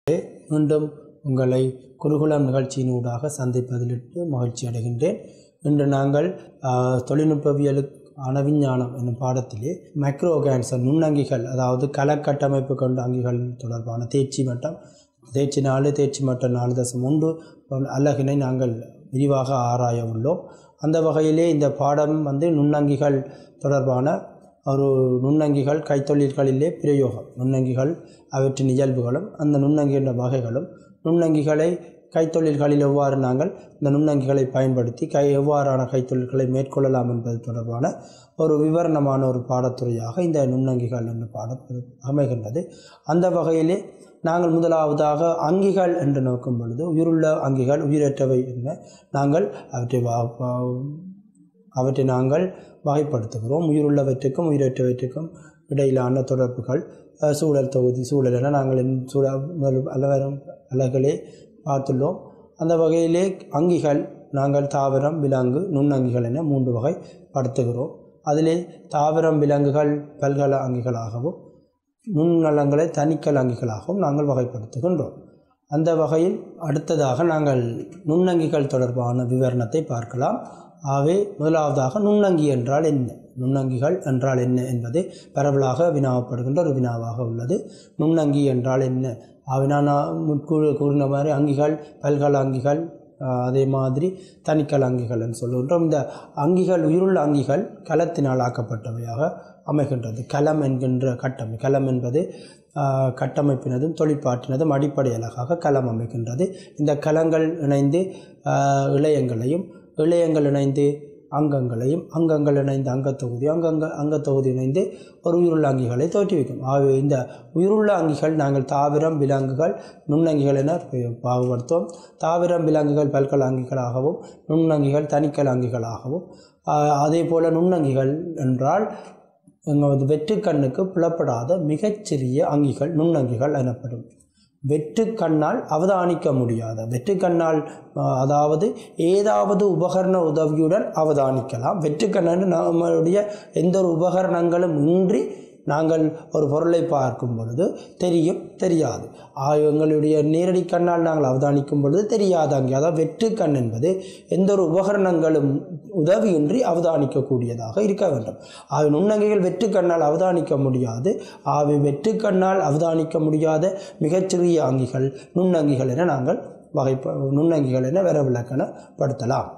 மீண்டும் உங்களை குருகுலம் நிகழ்ச்சியினூடாக சந்திப்பதிலிட்டு மகிழ்ச்சி அடைகின்றேன் இன்று நாங்கள் ஆஹ், தொழில்நுட்பவியலுக்கு அணவிஞ்ஞானம் என்னும் பாடத்திலே மைக்ரோ கேன்சர் நுண்ணங்கிகள் அதாவது கலக்கட்டமைப்பு கொண்ட அங்கிகள் தொடர்பான தேர்ச்சி மட்டம் தேர்ச்சி நாலு தேர்ச்சி மட்டம் நாலு தசம் ஒன்று அலகினை நாங்கள் விரிவாக ஆராய உள்ளோம் அந்த வகையிலே இந்த பாடம் வந்து நுண்ணங்கிகள் தொடர்பான ஒரு நுண்ணங்கிகள் கைத்தொழில்களிலே பிரயோகம் நுண்ணங்கிகள் அவற்றின் இயல்புகளும் அந்த நுண்ணங்கின்ற வகைகளும் நுண்ணங்கிகளை கைத்தொழில்களில் எவ்வாறு நாங்கள் இந்த நுண்ணங்கிகளை பயன்படுத்தி கை எவ்வாறான கைத்தொழில்களை மேற்கொள்ளலாம் என்பது தொடர்பான ஒரு விவரணமான ஒரு பாடத்துறையாக இந்த நுண்ணங்கிகள் என்ற பாடம் அமைகின்றது அந்த வகையிலே நாங்கள் முதலாவதாக அங்கிகள் என்று நோக்கும் பொழுது உயிருள்ள அங்கிகள் உயிரற்றவை என்ன நாங்கள் அவற்றை வா- வா- அவற்றை நாங்கள் வகைப்படுத்துகிறோம் உயிருள்ளவற்றுக்கும் உயிரற்றவற்றுக்கும் இடையிலான தொடர்புகள் அஹ், சூழல் தொகுதி சூழல் என நாங்கள் இந்த சூழல் முதல் அல்லவரும் அலகளே பார்த்துள்ளோம் அந்த வகையிலே அங்கிகள் நாங்கள் தாவரம் விலங்கு நுண்ணங்கிகள் என மூன்று வகை படுத்துகிறோம் அதிலே தாவரம் விலங்குகள் பல்கல அங்கிகளாகவும் நுண்ணலங்களை தனிக்கல் அங்கிகளாகவும் நாங்கள் வகைப்படுத்துகின்றோம் அந்த வகையில் அடுத்ததாக நாங்கள் நுண்ணங்கிகள் தொடர்பான விவரணத்தை பார்க்கலாம் ஆகவே முதலாவதாக நுண்ணங்கி என்றால் என்ன நுண்ணங்கிகள் என்றால் என்ன என்பது பரவலாக வினாவப்படுகின்ற ஒரு வினாவாக உள்ளது நுண்ணங்கி என்றால் என்ன ஆகவே நான் முற்கூறு கூறின மாதிரி அங்கிகள் பல்கல அங்கிகள் ஆஹ், அதே மாதிரி தனிக்கல் அங்கிகள் என்று சொல்லுகின்றோம் இந்த அங்கிகள் உயிருள்ள அங்கிகள் கலத்தினால் ஆக்கப்பட்டவையாக அமைகின்றது கலம் என்கின்ற கட்டம் கலம் என்பது ஆஹ், கட்டமைப்பினதும் தொழிற்பாட்டினதும் அடிப்படை அழகாக கலம் அமைகின்றது இந்த கலங்கள் இணைந்து ஆஹ், இழையங்களையும் இழையங்கள் இணைந்து அங்கங்களையும் அங்கங்கள் இணைந்து அங்கத்தொகுதி அங்கங்க அங்கத்தொகுதி இணைந்து ஒரு உயிருள்ள அங்கிகளை தோற்றுவிக்கும் ஆகவே இந்த உயிருள்ள அங்கிகள் நாங்கள் தாவரம் விலங்குகள் நுண்ணங்கிகள் என பி- பாகுபடுத்துவோம் தாவரம் விலங்குகள் பல்கல் அங்கிகளாகவும் நுண்ணங்கிகள் தனிக்கல் அங்கிகளாகவும் ஆஹ், அதே போல் நுண்ணங்கிகள் என்றால் எங்களது வெற்றுக்கண்ணுக்கு புலப்படாத மிகச்சிறிய அங்கிகள் நுண்ணங்கிகள் எனப்படும் வெற்றுக்கண்ணால் அவதானிக்க முடியாத வெற்றுக்கண்ணால் அஹ், அதாவது ஏதாவது உபகரண உதவியுடன் அவதானிக்கலாம் வெற்றுக்கண்ணு நம்மளுடைய எந்த ஒரு உபகரணங்களும் இன்றி நாங்கள் ஒரு பொருளை பார்க்கும் பொழுது தெரியும் தெரியாது ஆ, எங்களுடைய நேரடி கண்ணால் நாங்கள் அவதானிக்கும் பொழுது தெரியாது அங்கே அதாவது வெற்றுக்கண் என்பது எந்த ஒரு உபகரணங்களும் உதவியின்றி அவதானிக்கக்கூடியதாக இருக்க வேண்டும் ஆகவே நுண்ணங்கிகள் வெற்றுக்கண்ணால் அவதானிக்க முடியாது ஆகவே வெற்றுக்கண்ணால் அவதானிக்க முடியாத மிகச்சிறிய அங்கிகள் நுண்ணங்கிகள் என நாங்கள் வகை நுண்ணங்கிகள் என விளக்கணப்படுத்தலாம்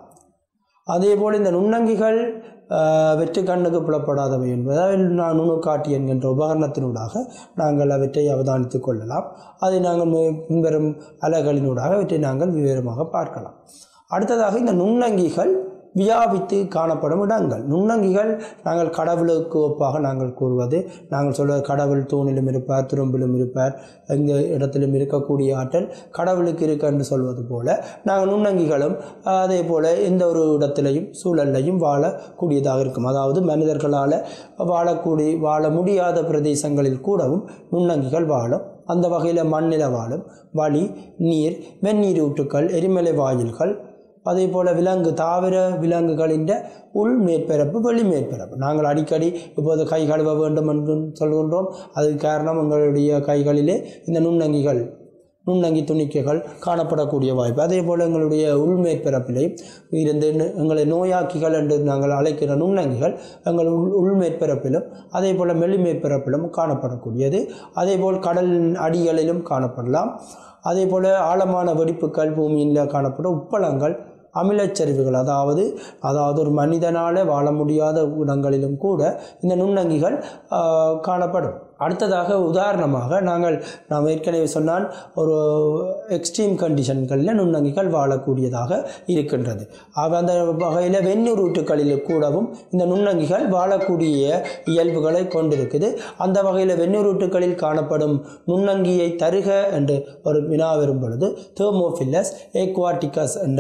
அதேபோல் இந்த நுண்ணங்கிகள் ஆஹ், வெற்று கண்ணுக்கு புலப்படாதவை என்பதால் நான் நுணுக்காட்டி என்கின்ற உபகரணத்தினூடாக நாங்கள் அவற்றை அவதானித்துக் கொள்ளலாம் அதை நாங்கள் மு- பின்வரும் அலைகளினூடாக அவற்றை நாங்கள் விவரமாக பார்க்கலாம் அடுத்ததாக இந்த நுண்ணங்கிகள் வியாபித்து காணப்படும் இடங்கள் நுண்ணங்கிகள் நாங்கள் கடவுளுக்கு ஒப்பாக நாங்கள் கூறுவது நாங்கள் சொல்வது கடவுள் தூணிலும் இருப்பார் துரும்பிலும் இருப்பார் எந்த இடத்திலும் இருக்கக்கூடிய ஆற்றல் கடவுளுக்கு இருக்கு என்று சொல்வது போல நாங்கள் நுண்ணங்கிகளும் அதே போல எந்த ஒரு இடத்திலையும் சூழல்லையும் வாழக்கூடியதாக இருக்கும் அதாவது மனிதர்களால் வாழக்கூடிய வாழ முடியாத பிரதேசங்களில் கூடவும் நுண்ணங்கிகள் வாழும் அந்த வகையில் மண்ணில வாழும் வழி நீர் வெந்நீர் ஊற்றுக்கள் எரிமலை வாயில்கள் அதே போல் விலங்கு தாவர விலங்குகளின் உள் மேற்பரப்பு வெளி மேற்பரப்பு நாங்கள் அடிக்கடி இப்போது கை கழுவ வேண்டும் என்று சொல்கின்றோம் அதுக்கு காரணம் எங்களுடைய கைகளிலே இந்த நுண்ணங்கிகள் நுண்ணங்கி துணிக்கைகள் காணப்படக்கூடிய வாய்ப்பு அதே போல் எங்களுடைய உள் மேற்பரப்பிலே இருந்து நு- எங்களை நோயாக்கிகள் என்று நாங்கள் அழைக்கிற நுண்ணங்கிகள் எங்கள் உள் உள் மேற்பரப்பிலும் அதே போல் வெளி மேற்பரப்பிலும் காணப்படக்கூடியது அதே போல் கடல் அடிகளிலும் காணப்படலாம் அதே போல் ஆழமான வெடிப்புகள் பூமியில் காணப்படும் உப்பளங்கள் அமிலச்சரிவுகள் அதாவது அதாவது ஒரு மனிதனால் வாழ முடியாத இடங்களிலும் கூட இந்த நுண்ணங்கிகள் ஆஹ், காணப்படும் அடுத்ததாக உதாரணமாக நாங்கள் நாம் ஏற்கனவே சொன்னால் ஒரு எக்ஸ்ட்ரீம் கண்டிஷன்களில் நுண்ணங்கிகள் வாழக்கூடியதாக இருக்கின்றது ஆக அந்த வகையில் வெந்நீர் ஊற்றுக்களில் கூடவும் இந்த நுண்ணங்கிகள் வாழக்கூடிய இயல்புகளை கொண்டிருக்குது அந்த வகையில் வெந்நீர் ஊற்றுக்களில் காணப்படும் நுண்ணங்கியை தருக என்று ஒரு வினா வரும் பொழுது தேர்மோஃபில்லஸ் ஏக்வாட்டிகஸ் என்ற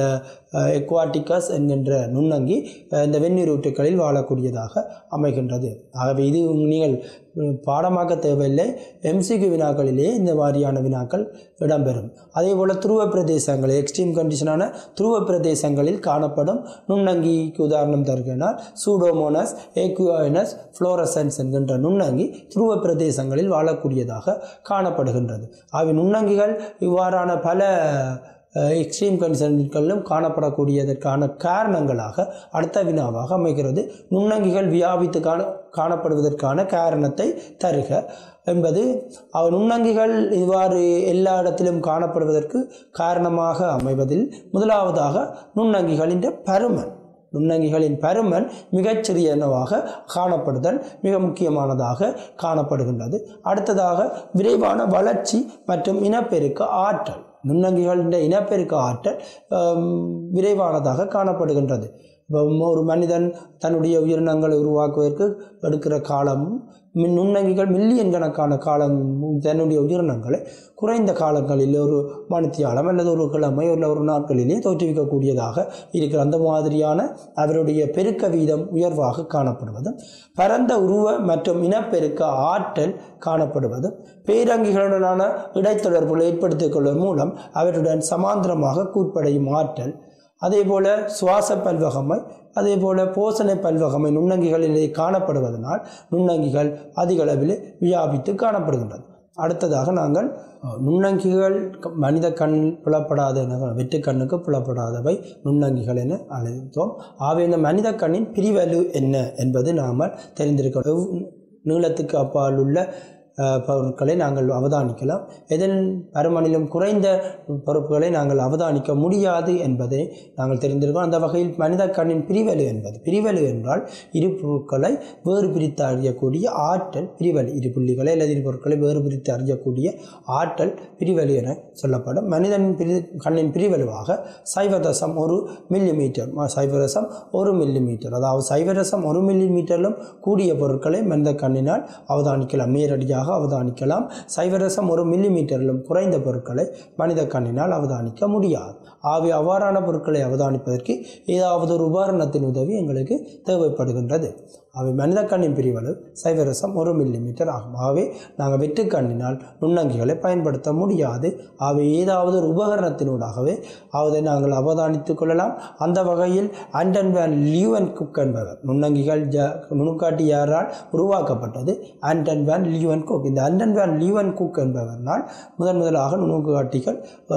எக்வாட்டிகஸ் என்கின்ற நுண்ணங்கி அஹ், இந்த வெந்நீரூற்றுக்களில் வாழக்கூடியதாக அமைகின்றது ஆகவே இது நீங்கள் உம், பாடமாக்க தேவையில்லை எம்சிக்கு வினாக்களிலேயே இந்த மாதிரியான வினாக்கள் இடம்பெறும் அதே போல் துருவ பிரதேசங்கள் எக்ஸ்ட்ரீம் கண்டிஷனான துருவ பிரதேசங்களில் காணப்படும் நுண்ணங்கிக்கு உதாரணம் தருகிறார் சூடோமோனஸ் ஏக்யூனஸ் ஃப்ளோரசன்ஸ் என்கின்ற நுண்ணங்கி துருவ பிரதேசங்களில் வாழக்கூடியதாக காணப்படுகின்றது ஆகவே நுண்ணங்கிகள் இவ்வாறான பல எக்ஸ்ட்ரீம் கண்டிஷன்களிலும் காணப்படக்கூடியதற்கான காரணங்களாக அடுத்த வினாவாக அமைகிறது நுண்ணங்கிகள் வியாபித்து காண காணப்படுவதற்கான காரணத்தை தருக என்பது அவ நுண்ணங்கிகள் இவ்வாறு எல்லா இடத்திலும் காணப்படுவதற்கு காரணமாக அமைவதில் முதலாவதாக நுண்ணங்கிகளின் பருமன் நுண்ணங்கிகளின் பருமன் மிகச்சிறியனவாக காணப்படுதல் மிக முக்கியமானதாக காணப்படுகின்றது அடுத்ததாக விரைவான வளர்ச்சி மற்றும் இனப்பெருக்க ஆற்றல் நுண்ணங்கிகளின் இனப்பெருக்க ஆற்றல் ஆம், விரைவானதாக காணப்படுகின்றது இப்போ ஒரு மனிதன் தன்னுடைய உயிரினங்களை உருவாக்குவதற்கு எடுக்கிற காலமும் மின் நுண்ணங்கிகள் மில்லியன் கணக்கான காலம் தன்னுடைய உயிரினங்களை குறைந்த காலங்களில் ஒரு மணித்தியாலம் அல்லது ஒரு கிழமை இல்லை ஒரு நாட்களிலே தோற்றுவிக்கக்கூடியதாக இருக்கிற அந்த மாதிரியான அவருடைய பெருக்க வீதம் உயர்வாக காணப்படுவதும் பரந்த உருவ மற்றும் இனப்பெருக்க ஆற்றல் காணப்படுவதும் பேரங்கிகளுடனான இடைத்தொடர்புகளை ஏற்படுத்திக் கொள்வதன் மூலம் அவருடன் சமாந்திரமாக கூட்படையும் ஆற்றல் அதே போல சுவாச பல்வகமை அதே போல போசனை பல்வகமை நுண்ணங்கிகளிலே காணப்படுவதனால் நுண்ணங்கிகள் அதிக அளவில் வியாபித்து காணப்படுகின்றது அடுத்ததாக நாங்கள் அஹ், நுண்ணங்கிகள் க- மனித கண் புலப்படாத வெற்று கண்ணுக்கு புலப்படாதவை நுண்ணங்கிகள் என அழைத்தோம் ஆகவே இந்த மனித கண்ணின் பிரிவலு என்ன என்பது நாம் தெரிந்திருக்க எவ்- நீளத்துக்கு அப்பால் உள்ள அஹ், பொருட்களை நாங்கள் அவதானிக்கலாம் எதன் பருமனிலும் குறைந்த பொறுப்புகளை நாங்கள் அவதானிக்க முடியாது என்பதை நாங்கள் தெரிந்திருக்கோம் அந்த வகையில் மனித கண்ணின் பிரிவலு என்பது பிரிவலு என்றால் இரு பொருட்களை வேறு பிரித்து அறியக்கூடிய ஆற்றல் பிரிவலு இரு புள்ளிகளை அல்லது இரு பொருட்களை வேறு பிரித்து அறியக்கூடிய ஆற்றல் பிரிவலு என சொல்லப்படும் மனிதனின் பிரி கண்ணின் பிரிவலுவாக சைவதசம் ஒரு மில்லி மீட்டர் சைவரசம் ஒரு மில்லி மீட்டர் அதாவது சைவரசம் ஒரு மில்லி மீட்டரிலும் கூடிய பொருட்களை மனித கண்ணினால் அவதானிக்கலாம் நேரடியாக அவதானிக்கலாம் சைவரசம் ஒரு மில்லி மீட்டரிலும் குறைந்த பொருட்களை மனித கண்ணினால் அவதானிக்க முடியாது ஆகவே அவ்வாறான பொருட்களை அவதானிப்பதற்கு ஏதாவது ஒரு உபகரணத்தின் உதவி எங்களுக்கு தேவைப்படுகின்றது அவை மனித கண்ணின் பிரிவளவு சைவரசம் ஒரு மில்லி மீட்டர் ஆகும் ஆகவே நாங்கள் வெற்று கண்ணினால் நுண்ணங்கிகளை பயன்படுத்த முடியாது அவை ஏதாவது ஒரு உபகரணத்தினூடாகவே அதை நாங்கள் அவதானித்துக் கொள்ளலாம் அந்த வகையில் ஆண்டன் வேன் லியூவன் குக் என்பவர் நுண்ணங்கிகள் ஜ நுணுக்காட்டி யாரால் உருவாக்கப்பட்டது ஆண்டன் வேன் லியூவன் குக் இந்த ஆண்டன் வேன் லியூவன் குக் என்பவர்னால் முதன் முதலாக நுணுக்காட்டிகள்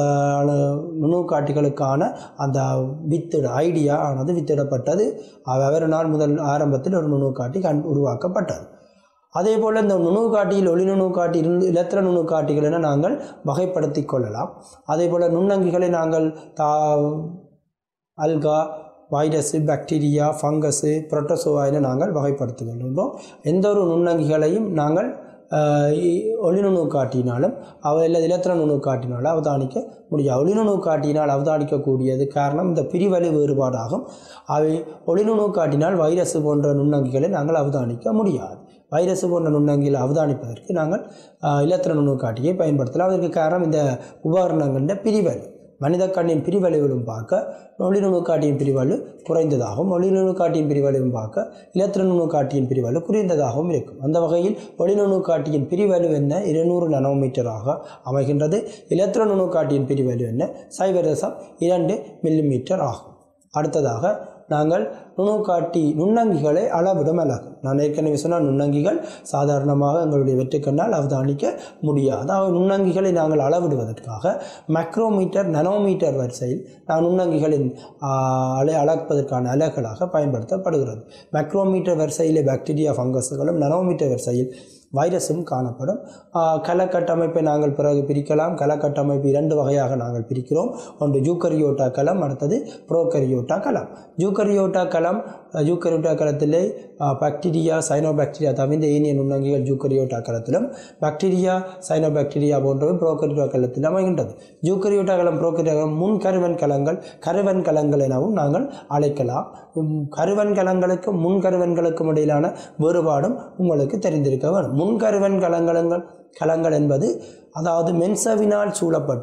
ஆஹ், நுணுக்காட்டிகளுக்கான அந்த வித்திட ஐடியா ஆனது வித்திடப்பட்டது அவரினால் முதல் ஆரம்பத்தில் ஒரு நுணுக்காட்டி கண் உருவாக்கப்பட்டது அதே போல் இந்த நுணுக்காட்டியில் ஒளி நுணுக்காட்டி இரு- இலத்திர நுணுக்காட்டிகள் என நாங்கள் வகைப்படுத்திக் கொள்ளலாம் அதே போல் நுண்ணங்கிகளை நாங்கள் தா algae virus bacteria fungus protozoa என நாங்கள் வகைப்படுத்துகின்றோம் எந்த ஒரு நுண்ணங்கிகளையும் நாங்கள் ஆஹ், இ- ஒளி நுணுக்காட்டினாலும் அவ இல்லை இலத்திர நுணுக்காட்டினாலும் அவதானிக்க முடியாது ஒளி நுணுக்காட்டினால் அவதானிக்கக்கூடியது காரணம் இந்த பிரிவலி வேறுபாடாகும் அவை ஒளி நுணுக்காட்டினால் வைரஸ் போன்ற நுண்ணங்கிகளை நாங்கள் அவதானிக்க முடியாது வைரஸ் போன்ற நுண்ணங்கிகளை அவதானிப்பதற்கு நாங்கள் ஆஹ், இலத்திர நுணுக்காட்டியை பயன்படுத்தலாம் அதற்கு காரணம் இந்த உபகரணங்களின் பிரிவலி மனித கண்ணின் பிரிவளைவுகளும் பார்க்க ஒளி நுணுக்காட்டியின் பிரிவலு குறைந்ததாகவும் ஒளி நுணுக்காட்டியின் பிரிவளைவும் பார்க்க இலத்திர நுணுக்காட்டியின் பிரிவலு குறைந்ததாகவும் இருக்கும் அந்த வகையில் ஒளி நுணுக்காட்டியின் பிரிவலு என்ன இருநூறு நனோமீட்டராக அமைகின்றது இலத்திர நுணுக்காட்டியின் பிரிவலு என்ன சைவரசம் இரண்டு மில்லிமீட்டர் ஆகும் அடுத்ததாக நாங்கள் நுணுக்காட்டி நுண்ணங்கிகளை அளவிடும் அலகு நான் ஏற்கனவே சொன்ன நுண்ணங்கிகள் சாதாரணமாக எங்களுடைய வெற்றுக்கண்ணால் அவதானிக்க முடியாது அவை நுண்ணங்கிகளை நாங்கள் அளவிடுவதற்காக மைக்ரோமீட்டர் நனோமீட்டர் வரிசையில் நான் நுண்ணங்கிகளின் ஆ, அலை அளப்பதற்கான அலகுகளாக பயன்படுத்தப்படுகிறது மைக்ரோமீட்டர் வரிசையிலே பாக்டீரியா ஃபங்கஸுகளும் நனோமீட்டர் வரிசையில் வைரஸும் காணப்படும் ஆ, கலக்கட்டமைப்பை நாங்கள் பிறகு பிரிக்கலாம் கலக்கட்டமைப்பு இரண்டு வகையாக நாங்கள் பிரிக்கிறோம் ஒன்று ஜூக்கரியோட்டா கலம் அடுத்தது ப்ரோகரியோட்டா கலம் ஜூக்கரியோட்டா கலம் அஹ், ஜூக்கரியோட்டா கலத்திலே பாக்டீரியா சைனோபாக்டீரியா தவிர்ந்த ஏனிய நுண்ணங்கிகள் ஜூக்கரியோட்டா கலத்திலும் பாக்டீரியா சைனோபாக்டீரியா போன்றவை ப்ரோகரியோட்டா கலத்தில் அமைகின்றது ஜூக்கரியோட்டா கலம் ப்ரோகரியோட்டா கலம் முன் கருவன் கலங்கள் கருவன் கலங்கள் எனவும் நாங்கள் அழைக்கலாம் உம், கருவன் கலங்களுக்கும் முன் கருவன்களுக்கும் இடையிலான வேறுபாடும் உங்களுக்கு தெரிந்திருக்க வேண்டும் முன் கருவன் கலங்களங்கள் கலங்கள் என்பது அதாவது மென்சவினால் சூழப்பட்ட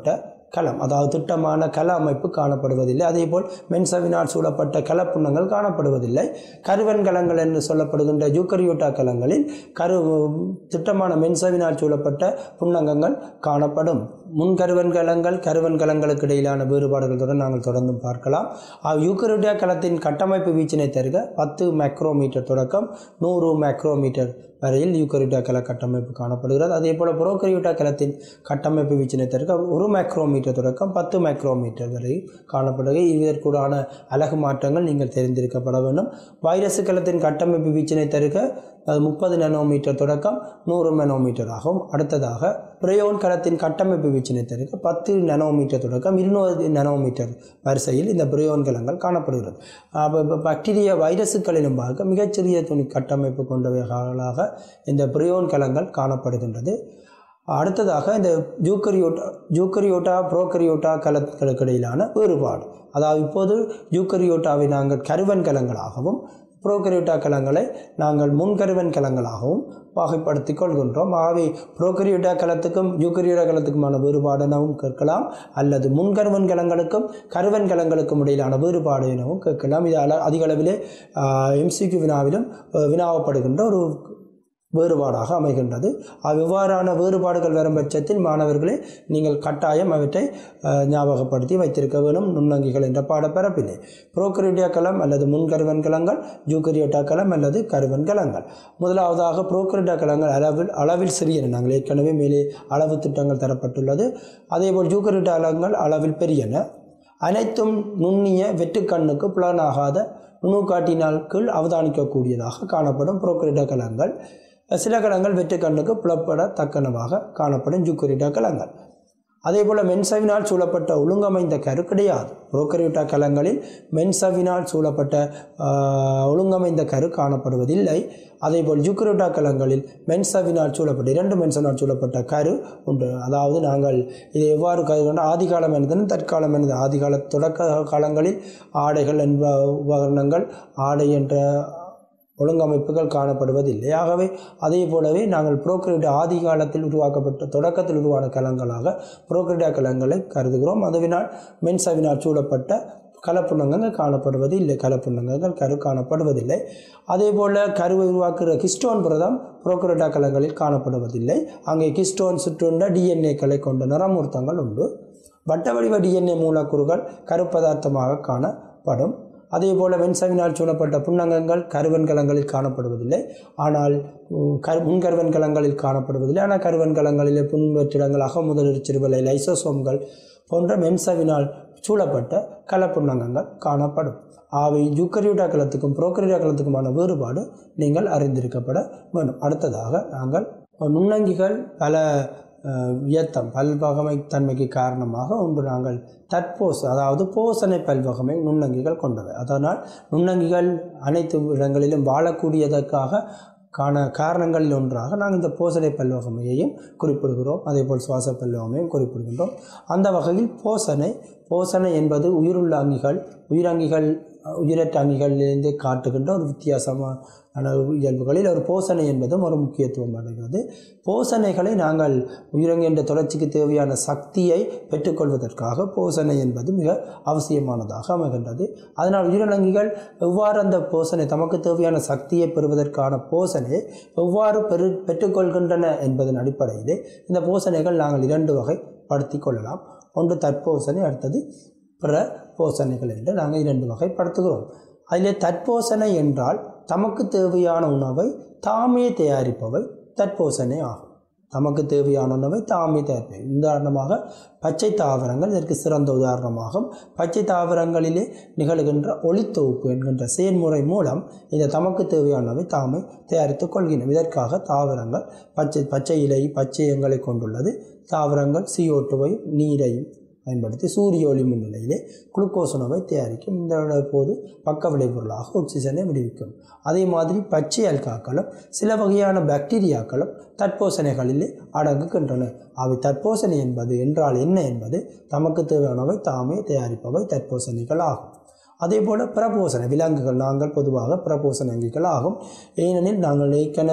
களம் அதாவது திட்டமான கல அமைப்பு காணப்படுவதில்லை அதேபோல் மென்சவினால் சூழப்பட்ட கலப்புண்ணங்கள் காணப்படுவதில்லை கருவன் கலங்கள் என்று சொல்லப்படுகின்ற யூக்கரியோட்டா கலங்களில் கரு திட்டமான மென்சவினால் சூழப்பட்ட புன்னங்கங்கள் காணப்படும் முன்கருவன் கலங்கள் கருவன் கலங்களுக்கு இடையிலான வேறுபாடுகளுடன் நாங்கள் தொடர்ந்து பார்க்கலாம் யூக்கரியோட்டா கலத்தின் கட்டமைப்பு வீச்சினை தருக பத்து மைக்ரோமீட்டர் தொடக்கம் நூறு மைக்ரோமீட்டர் வரையில் யூக்கரியோட்டா கல கட்டமைப்பு காணப்படுகிறது அதே போல் புரோக்கரியோட்டா கலத்தின் கட்டமைப்பு வீச்சினை தருக ஒரு மைக்ரோமீட்டர் தொடக்கம் பத்து மைக்ரோமீட்டர் வரை காணப்படுகிறது இதற்குடான அழகு மாற்றங்கள் நீங்கள் தெரிந்திருக்கப்பட வேண்டும் வைரஸ் கலத்தின் கட்டமைப்பு வீச்சினை தருக அது முப்பது நானோமீட்டர் தொடக்கம் நூறு நானோமீட்டர் ஆகும் அடுத்ததாக பிரயோன் கலத்தின் கட்டமைப்பு வீச்சினை தருக பத்து நானோமீட்டர் தொடக்கம் இருநூறு நானோமீட்டர் வரிசையில் இந்த பிரயோன் கலங்கள் காணப்படுகிறது அப்ப இப்ப பாக்டீரியா வைரஸுகளிலும் பார்க்க மிகச்சிறிய துணி கட்டமைப்பு கொண்டவைகளாக இந்த பிரயோன் கலங்கள் காணப்படுகின்றது அடுத்ததாக இந்த ஜூக்கரியோட்டா ஜூக்கரியோட்டா புரோக்கரியோட்டா கலங்களுக்கு இடையிலான வேறுபாடு அதாவது இப்போது ஜூக்கரியோட்டாவை நாங்கள் கருவன் கலங்களாகவும் புரோக்கரியோட்டா கலங்களை நாங்கள் முன்கருவன் கலங்களாகவும் வகைப்படுத்திக் கொள்கின்றோம் ஆகவே புரோக்கரியோட்டா கலத்துக்கும் யூக்கரியோட்டா கலத்துக்குமான வேறுபாடு எனவும் கேட்கலாம் அல்லது முன்கருவன் கலங்களுக்கும் கருவன் கலங்களுக்கும் இடையிலான வேறுபாடு எனவும் கேட்கலாம் இது அல அதிக அளவிலே எம்சிக்கு வினாவிலும் அஹ், வினாவப்படுகின்ற ஒரு வேறுபாடாக அமைகின்றது அவ்வாறான வேறுபாடுகள் வரும் பட்சத்தில் மாணவர்களே நீங்கள் கட்டாயம் அவற்றை அஹ், ஞாபகப்படுத்தி வைத்திருக்க வேணும் நுண்ணங்கிகள் என்ற பாடப்பரப்பிலே புரோக்கரியோட்டா களம் அல்லது முன்கருவன் கலங்கள் ஜூக்கரியோட்டா களம் அல்லது கருவன் கலங்கள் முதலாவதாக புரோக்கரியோட்டா கலங்கள் அளவில் அளவில் சிறியன நாங்கள் ஏற்கனவே மேலே அளவு திட்டங்கள் தரப்பட்டுள்ளது அதேபோல் ஜூக்கரியோட்டா கலங்கள் அளவில் பெரியன அனைத்தும் நுண்ணிய வெட்டுக்கண்ணுக்கு புலனாகாத நுணுக்காட்டினால் கீழ் அவதானிக்கக்கூடியதாக காணப்படும் புரோக்கரிடா கலங்கள் சில கலங்கள் வெட்டுக்கண்ணுக்கு புலப்படத்தக்கனவாக காணப்படும் ஜூக்கரிடா கலங்கள் அதேபோல் மென்சவினால் சூழப்பட்ட ஒழுங்கமைந்த கரு கிடையாது புரோக்கரியோட்டா கலங்களில் மென்சவினால் சூழப்பட்ட ஆஹ், ஒழுங்கமைந்த கரு காணப்படுவதில்லை அதேபோல் ஜூக்கரியோட்டா கலங்களில் மென்சவினால் சூழப்பட்ட இரண்டு மென்சவினால் சூழப்பட்ட கரு உண்டு அதாவது நாங்கள் இதை எவ்வாறு கருதுகின்ற ஆதிகாலம் என்பதும் தற்காலம் என்பது ஆதிகால தொடக்க காலங்களில் ஆடைகள் என்ப உபகரணங்கள் ஆடை என்ற ஒழுங்கமைப்புகள் காணப்படுவதில்லை ஆகவே அதே போலவே நாங்கள் புரோக்கரியோட்டா ஆதி காலத்தில் உருவாக்கப்பட்ட தொடக்கத்தில் உருவான கலங்களாக புரோக்கரியோட்டா கலங்களை கருதுகிறோம் அதுவினால் மென்சவினால் சூழப்பட்ட கலப்புண்ணங்கள் காணப்படுவது இல்லை கலப்புண்ணங்கள் கரு காணப்படுவதில்லை அதே போல் கருவை உருவாக்குகிற கிஸ்டோன் புரதம் புரோக்கரியோட்டா கலங்களில் காணப்படுவதில்லை அங்கே கிஸ்டோன் சுற்றுண்ட டிஎன்ஏக்களை கொண்ட நிறமூர்த்தங்கள் உண்டு வட்ட வடிவ டிஎன்ஏ மூலக்கூறுகள் கருப்பதார்த்தமாக காணப்படும் அதே போல் வெண்சவினால் சூழப்பட்ட புன்னங்கங்கள் கருவன் கலங்களில் காணப்படுவதில்லை ஆனால் உம், கரு முன்கருவன் கலங்களில் காணப்படுவதில்லை ஆனால் கருவன் கலங்களிலே புன்வற்றிடங்கள் அகமுதலிற் சிறுவலை லைசோசோம்கள் போன்ற மென்சவினால் சூழப்பட்ட கலப்புன்னங்கங்கள் காணப்படும் ஆவை யூக்கரியோட்டா கலத்துக்கும் புரோக்கரியோட்டா கலத்துக்குமான வேறுபாடு நீங்கள் அறிந்திருக்கப்பட வேண்டும் அடுத்ததாக நாங்கள் நுண்ணங்கிகள் பல அஹ், வியத்தம் பல்வகமை தன்மைக்கு காரணமாக ஒன்று நாங்கள் தற்போஸ் அதாவது போசனை பல்வகமை நுண்ணங்கிகள் கொண்டவை அதனால் நுண்ணங்கிகள் அனைத்து இடங்களிலும் வாழக்கூடியதற்காக காண காரணங்களில் ஒன்றாக நாங்கள் இந்த போசனை பல்வகமையையும் குறிப்பிடுகிறோம் அதேபோல் சுவாச பல்வகமையும் குறிப்பிடுகின்றோம் அந்த வகையில் போசனை போசனை என்பது உயிருள்ள அங்கிகள் உயிரங்கிகள் அஹ், உயிரற்ற அங்கிகளிலிருந்து காட்டுகின்ற ஒரு வித்தியாசமான இயல்புகளில் ஒரு போசனை என்பதும் ஒரு முக்கியத்துவம் அடைகிறது போசனைகளை நாங்கள் உயிரங்கு என்ற தொடர்ச்சிக்கு தேவையான சக்தியை பெற்றுக்கொள்வதற்காக போசனை என்பது மிக அவசியமானதாக அமைகின்றது அதனால் உயிரினங்கிகள் எவ்வாறு அந்த போசனை தமக்கு தேவையான சக்தியை பெறுவதற்கான போசனை எவ்வாறு பெரு பெற்றுக்கொள்கின்றன என்பதன் அடிப்படையிலே இந்த போசனைகள் நாங்கள் இரண்டு வகைப்படுத்தி கொள்ளலாம் ஒன்று தற்போசனை அடுத்தது பிற போசனைகள் என்று நாங்கள் இரண்டு வகைப்படுத்துகிறோம் அதிலே தற்போசனை என்றால் தமக்கு தேவையான உணவை தாமே தயாரிப்பவை தற்போசனை ஆகும் தமக்கு தேவையான உணவை தாமே தயாரிப்பவை உதாரணமாக பச்சை தாவரங்கள் இதற்கு சிறந்த உதாரணமாகும் பச்சை தாவரங்களிலே நிகழ்கின்ற ஒளித்தொகுப்பு என்கின்ற செயல்முறை மூலம் இந்த தமக்கு தேவையானவை தாமே தயாரித்துக் கொள்கின்றன இதற்காக தாவரங்கள் பச்சை பச்சை இலை பச்சை எங்களை கொண்டுள்ளது தாவரங்கள் CO2 நீரையும் பயன்படுத்தி சூரிய ஒளி மின்னிலையிலே குளுக்கோஸ் உணவை தயாரிக்கும் இந்த போது பக்க விளைபொருளாக ஆக்சிஜனை விடுவிக்கும் அதே மாதிரி பச்சை அல்காக்களும் சில வகையான பாக்டீரியாக்களும் தற்போசனைகளிலே அடங்குகின்றன அவை தற்போசனை என்பது என்றால் என்ன என்பது தமக்கு தேவையானவை தாமே தயாரிப்பவை தற்போசனைகள் ஆகும் அதே போல் பிரபோசனை விலங்குகள் நாங்கள் பொதுவாக பிரபோசன அங்கிகள் ஆகும் ஏனெனில் நாங்கள் ஏற்கனவே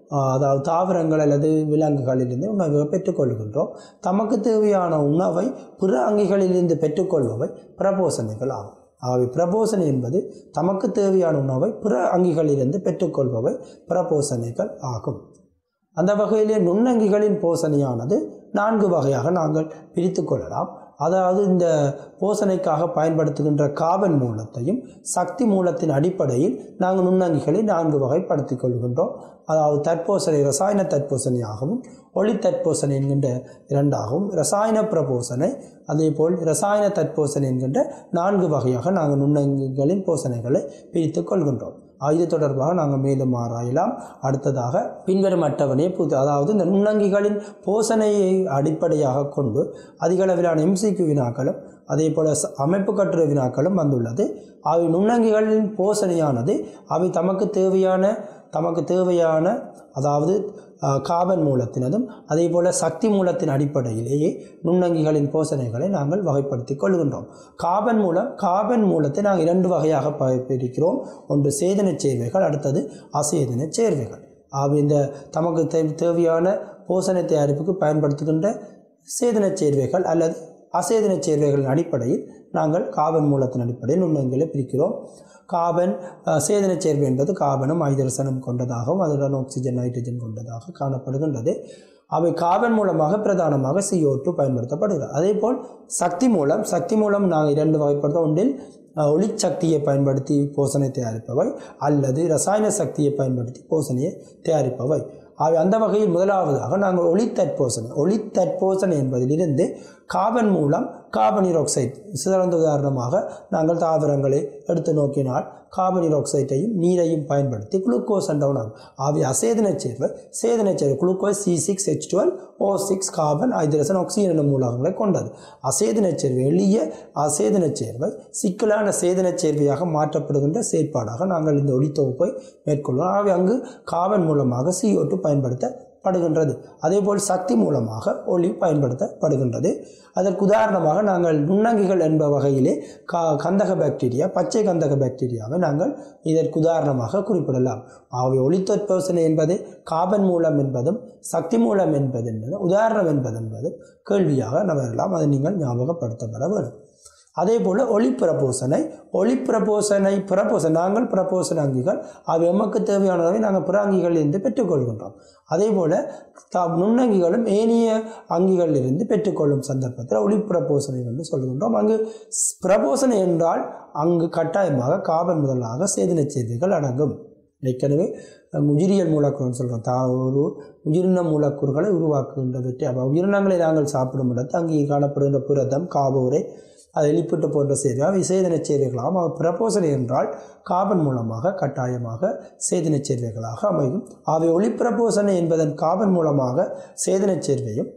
ஆஹ், அதாவது தாவரங்கள் அல்லது விலங்குகளிலிருந்து உணவை பெற்றுக்கொள்கின்றோம் தமக்கு தேவையான உணவை பிற அங்கிகளிலிருந்து பெற்றுக்கொள்பவை பிரபோசனைகள் ஆகும் ஆகவே பிரபோசனை என்பது தமக்கு தேவையான உணவை பிற அங்கிகளிலிருந்து பெற்றுக்கொள்பவை பிரபோசனைகள் ஆகும் அந்த வகையிலே நுண்ணங்கிகளின் போசனையானது நான்கு வகையாக நாங்கள் பிரித்து கொள்ளலாம் அதாவது இந்த போசனைக்காக பயன்படுத்துகின்ற காபன் மூலத்தையும் சக்தி மூலத்தின் அடிப்படையில் நாங்கள் நுண்ணங்கிகளை நான்கு வகைப்படுத்திக் கொள்கின்றோம் அதாவது தற்போசனை ரசாயன தற்போசனையாகவும் ஒளி தற்போசனை என்கின்ற இரண்டாகவும் ரசாயன பிரபோசனை அதேபோல் ரசாயன தற்போசனை என்கின்ற நான்கு வகையாக நாங்கள் நுண்ணங்கிகளின் போசனைகளை பிரித்து கொள்கின்றோம் இது தொடர்பாக நாங்கள் மேலும் ஆராயலாம் அடுத்ததாக பின்வரும் அட்டவணையை புது அதாவது இந்த நுண்ணங்கிகளின் போசனையை அடிப்படையாக கொண்டு அதிக அளவிலான எம்சிக்கு வினாக்களும் அதே போல் ச- அமைப்பு கட்டுரை வினாக்களும் வந்துள்ளது அவை நுண்ணங்கிகளின் போசனையானது அவை தமக்கு தேவையான தமக்கு தேவையான அதாவது அஹ், காபன் மூலத்தினதும் அதே போல் சக்தி மூலத்தின் அடிப்படையிலேயே நுண்ணங்கிகளின் போசனைகளை நாங்கள் வகைப்படுத்திக் கொள்கின்றோம் காபன் மூலம் காபன் மூலத்தை நாங்கள் இரண்டு வகையாக ப- பிரிக்கிறோம் ஒன்று சேதன சேர்வைகள் அடுத்தது அசேதன சேர்வைகள் ஆக இந்த தமக்கு தே தேவையான போசனை தயாரிப்புக்கு பயன்படுத்துகின்ற சேதன சேர்வைகள் அல்லது அசேதன சேர்வைகளின் அடிப்படையில் நாங்கள் காபன் மூலத்தின் அடிப்படையில் நுண்ணங்கிகளை பிரிக்கிறோம் காபன் அஹ், சேதன சேர்வை என்பது காபனும் ஐதரசனும் கொண்டதாகவும் அதுடன் ஆக்சிஜன் நைட்ரஜன் கொண்டதாக காணப்படுகின்றது அவை காபன் மூலமாக பிரதானமாக CO2 பயன்படுத்தப்படுகிறது அதேபோல் சக்தி மூலம் சக்தி மூலம் நாங்கள் இரண்டு வகைப்படுத்த ஒன்றில் அஹ், ஒளிச்சக்தியை பயன்படுத்தி போசனை தயாரிப்பவை அல்லது ரசாயன சக்தியை பயன்படுத்தி போசனையை தயாரிப்பவை அவை அந்த வகையில் முதலாவதாக நாங்கள் ஒளித்தற்போசனை ஒளித்தற்போசனை என்பதிலிருந்து காபன் மூலம் கார்பனீர் ஆக்சைடு சிறந்த உதாரணமாக நாங்கள் தாவரங்களை எடுத்து நோக்கினால் கார்பனீர் ஆக்சைட்டையும் நீரையும் பயன்படுத்தி குளுக்கோஸ் என்ற உணவு அவை அசேதன சேர்வை சேதன சேர்வை glucose C six H twelve O six carbon hydrogen oxygen எனும் மூலகங்களை கொண்டது அசேதன சேர்வை எளிய அசேதன சேர்வை சிக்கலான சேதன சேர்வையாக மாற்றப்படுகின்ற செயற்பாடாக நாங்கள் இந்த ஒளித்தொகுப்பை மேற்கொள்வோம் ஆகவே அங்கு கார்பன் மூலமாக CO2 பயன்படுத்தப்படுகின்றது அதேபோல் சக்தி மூலமாக ஒளி பயன்படுத்தப்படுகின்றது அதற்கு உதாரணமாக நாங்கள் நுண்ணங்கிகள் என்ப வகையிலே கா கந்தக பாக்டீரியா பச்சை கந்தக பாக்டீரியாவை நாங்கள் இதற்கு உதாரணமாக குறிப்பிடலாம் ஆகவே ஒளித்தொற்போசனை என்பது காபன் மூலம் என்பதும் சக்தி மூலம் என்பது என்பது உதாரணம் என்பது என்பது கேள்வியாக நகரலாம் அதை நீங்கள் ஞாபகப்படுத்தப்பட வேண்டும் அதே போல் ஒளிப்பிரபோசனை ஒளிப்பிரபோசனை பிரபோசனை நாங்கள் பிரபோசன அங்கிகள் அவை எமக்கு தேவையானவை நாங்கள் பிற அங்கிகளிலிருந்து பெற்றுக்கொள்கின்றோம் அதே போல் த நுண்ணங்கிகளும் ஏனைய அங்கிகளிலிருந்து பெற்றுக்கொள்ளும் சந்தர்ப்பத்தில் ஒளிப்பிரபோசனை என்று சொல்கின்றோம் அங்கு ஸ்- பிரபோசனை என்றால் அங்கு கட்டாயமாக காபன் முதலாக சேதன செய்திகள் அடங்கும் ஏற்கனவே அஹ், உயிரியல் மூலக்கூறுன்னு சொல்கிறோம் தா ஒரு உயிரின மூலக்கூறுகளை உருவாக்குகின்றவற்றை அப்போ உயிரினங்களை நாங்கள் சாப்பிடும் இடத்து அங்கே காணப்படுகின்ற புரதம் காபோரை அது எலிப்பிட்டு போன்ற சேர்வை அவை சேதன சேர்வைகளாகும் அவை பிரபோசனை என்றால் காபன் மூலமாக கட்டாயமாக சேதன சேர்வைகளாக அமையும் அவை ஒளிப்பிரபோசனை என்பதன் காபன் மூலமாக சேதன சேர்வையும்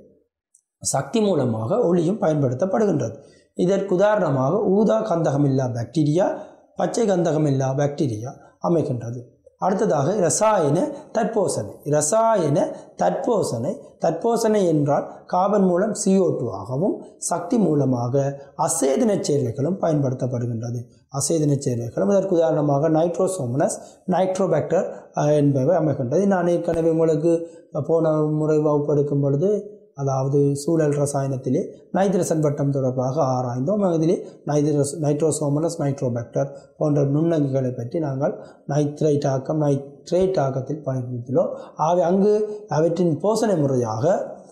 சக்தி மூலமாக ஒளியும் பயன்படுத்தப்படுகின்றது இதற்கு உதாரணமாக ஊதா கந்தகமில்லா பாக்டீரியா பச்சை கந்தகமில்லா பாக்டீரியா அமைகின்றது அடுத்ததாக ரசாயன தற்போசனை ரசாயன தற்போசனை தற்போசனை என்றால் கார்பன் மூலம் CO2 ஆகவும் சக்தி மூலமாக அசேதன சேர்வைகளும் பயன்படுத்தப்படுகின்றது அசேதன சேர்வைகளும் இதற்கு உதாரணமாக நைட்ரோசோமனஸ் நைட்ரோபாக்டர் அஹ், என்பவை அமைகின்றது நான் ஏற்கனவே உங்களுக்கு போன முறை வகுப்பு எடுக்கும் பொழுது அதாவது சூழல் ரசாயனத்திலே நைட்ரசன் வட்டம் தொடர்பாக ஆராய்ந்தோம் அதிலே நைட்ரஸ் நைட்ரோசோமனஸ் நைட்ரோபாக்டர் போன்ற நுண்ணங்கிகளை பற்றி நாங்கள் நைட்ரைட் ஆக்கம் நைட்ரேட் ஆக்கத்தில் பயன்படுத்தினோம் ஆகவே அங்கு அவற்றின் போசனை முறையாக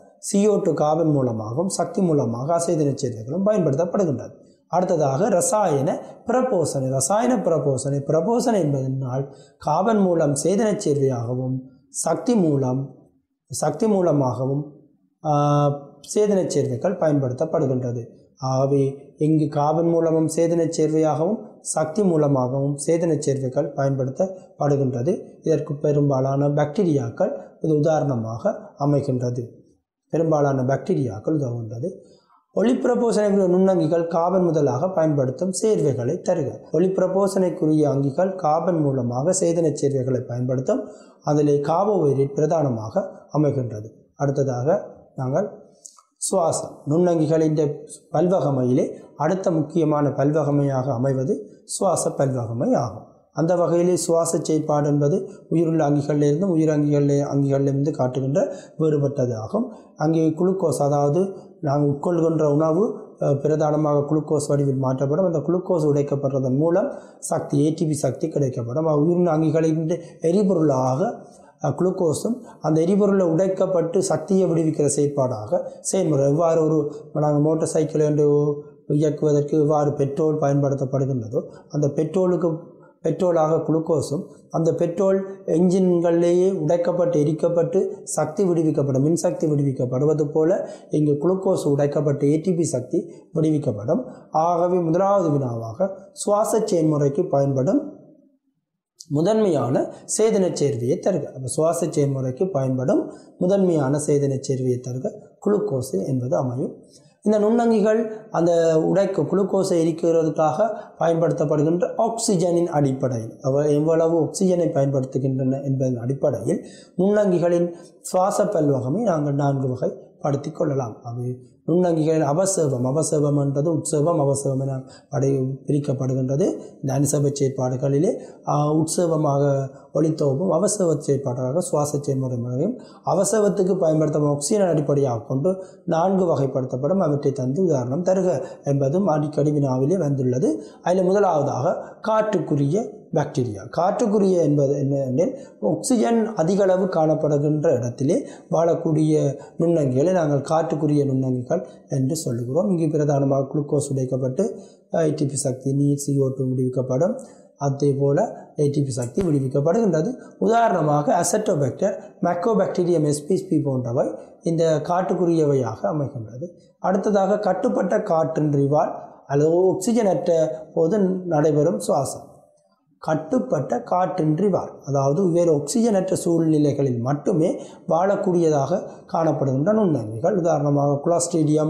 CO2 கார்பன் மூலமாகவும் சக்தி மூலமாக அசைதன சேர்வைகளும் பயன்படுத்தப்படுகின்றது அடுத்ததாக ரசாயன பிரபோசனை ரசாயன பிரபோசனை பிரபோசனை என்பதனால் கார்பன் மூலம் சேதன சேர்வையாகவும் சக்தி மூலம் சக்தி மூலமாகவும் ஆஹ், சேதன சேர்வைகள் பயன்படுத்தப்படுகின்றது ஆகவே இங்கு கார்பன் மூலமும் சேதன சேர்வையாகவும் சக்தி மூலமாகவும் சேதன சேர்வைகள் பயன்படுத்தப்படுகின்றது இதற்கு பெரும்பாலான பாக்டீரியாக்கள் இது உதாரணமாக அமைகின்றது பெரும்பாலான பாக்டீரியாக்கள் உதவுகின்றது ஒளிப்பிரபோசனைக்குரிய நுண்ணங்கிகள் காபன் முதலாக பயன்படுத்தும் சேர்வைகளை தருக ஒளிப்பிரபோசனைக்குரிய அங்கிகள் காபன் மூலமாக சேதன சேர்வைகளை பயன்படுத்தும் அதிலே கார்போஹைட்ரேட் பிரதானமாக அமைகின்றது அடுத்ததாக நாங்கள் சுவாசம் நுண்ணங்கிகளின் பல்வகமையிலே அடுத்த முக்கியமான பல்வகமையாக அமைவது சுவாச பல்வகமை ஆகும் அந்த வகையிலே சுவாச செயற்பாடு என்பது உயிருள்ள அங்கிகளிலிருந்தும் உயிர் அங்கிகளில் அங்கிகளிலிருந்து காட்டுகின்ற வேறுபட்டது ஆகும் அங்கே குளுக்கோஸ் அதாவது நாங்கள் உட்கொள்கின்ற உணவு அஹ், பிரதானமாக குளுக்கோஸ் வடிவில் மாற்றப்படும் அந்த குளுக்கோஸ் உடைக்கப்படுறதன் மூலம் சக்தி ஏடிபி சக்தி கிடைக்கப்படும் அஹ், உயிரின அங்கிகளின் எரிபொருளாக அஹ், குளுக்கோஸும் அந்த எரிபொருளில் உடைக்கப்பட்டு சக்தியை விடுவிக்கிற செயற்பாடாக செயல்முறை எவ்வாறு ஒரு நாங்கள் மோட்டார் சைக்கிள் என்று இயக்குவதற்கு எவ்வாறு பெட்ரோல் பயன்படுத்தப்படுகின்றதோ அந்த பெட்ரோலுக்கு பெட்ரோலாக குளுக்கோஸும் அந்த பெட்ரோல் என்ஜின்களிலேயே உடைக்கப்பட்டு எரிக்கப்பட்டு சக்தி விடுவிக்கப்படும் மின்சக்தி விடுவிக்கப்படுவது போல இங்கு குளுக்கோஸ் உடைக்கப்பட்டு ஏடிபி சக்தி விடுவிக்கப்படும் ஆகவே முதலாவது வினாவாக சுவாச செயல்முறைக்கு பயன்படும் முதன்மையான சேதனச் சேர்வியை தருக அப்போ சுவாச செயல்முறைக்கு பயன்படும் முதன்மையான சேதனச் சேர்வியை தருக குளுக்கோஸு என்பது அமையும் இந்த நுண்ணங்கிகள் அந்த உடைக்கு குளுக்கோஸை எரிக்கிறதுக்காக பயன்படுத்தப்படுகின்ற ஆக்சிஜனின் அடிப்படையில் அவ எவ்வளவு ஆக்சிஜனை பயன்படுத்துகின்றன என்பதன் அடிப்படையில் நுண்ணங்கிகளின் சுவாச பல்வகமை நாங்கள் நான்கு வகைப்படுத்தி கொள்ளலாம் அவை நுண்ணங்கிகளின் அவசேபம் அவசேபம் என்றது உட்சேபம் அவசேபம் என படை பிரிக்கப்படுகின்றது இந்த அனுசப செயற்பாடுகளிலே ஆஹ், உட்சேபமாக ஒளித்தோப்பும் அவசேப செயற்பாடாக சுவாச செயல்முறை முறையும் அவசேபத்துக்கு பயன்படுத்தும் ஆக்சிஜன் அடிப்படையாக கொண்டு நான்கு வகைப்படுத்தப்படும் அவற்றை தந்து உதாரணம் தருக என்பதும் அடிக்கடி வினாவிலே வந்துள்ளது அதில் முதலாவதாக காற்றுக்குரிய பாக்டீரியா காற்றுக்குரிய என்பது என்னென்னில் ஆக்சிஜன் அதிக அளவு காணப்படுகின்ற இடத்திலே வாழக்கூடிய நுண்ணங்கிகளை நாங்கள் காற்றுக்குரிய நுண்ணங்கிகள் என்று சொல்லுகிறோம் இங்கு பிரதானமாக குளுக்கோஸ் உடைக்கப்பட்டு ஏடிபி சக்தி நீர் CO2 டூ விடுவிக்கப்படும் அதே போல் ஏடிபி சக்தி விடுவிக்கப்படுகின்றது உதாரணமாக அசட்டோபேக்டர் மைக்கோபாக்டீரியம் எஸ்பிஎஸ்பி போன்றவை இந்த காட்டுக்குரியவையாக அமைகின்றது அடுத்ததாக கட்டுப்பட்ட காற்றின்றிவால் அல்லது ஆக்சிஜனற்ற போது நடைபெறும் சுவாசம் கட்டுப்பட்ட காற்றின்றி வாழ் அதாவது வேறு ஆக்சிஜனற்ற சூழ்நிலைகளில் மட்டுமே வாழக்கூடியதாக காணப்படுகின்ற நுண்ணங்கிகள் உதாரணமாக குலாஸ்ட்ரீடியம்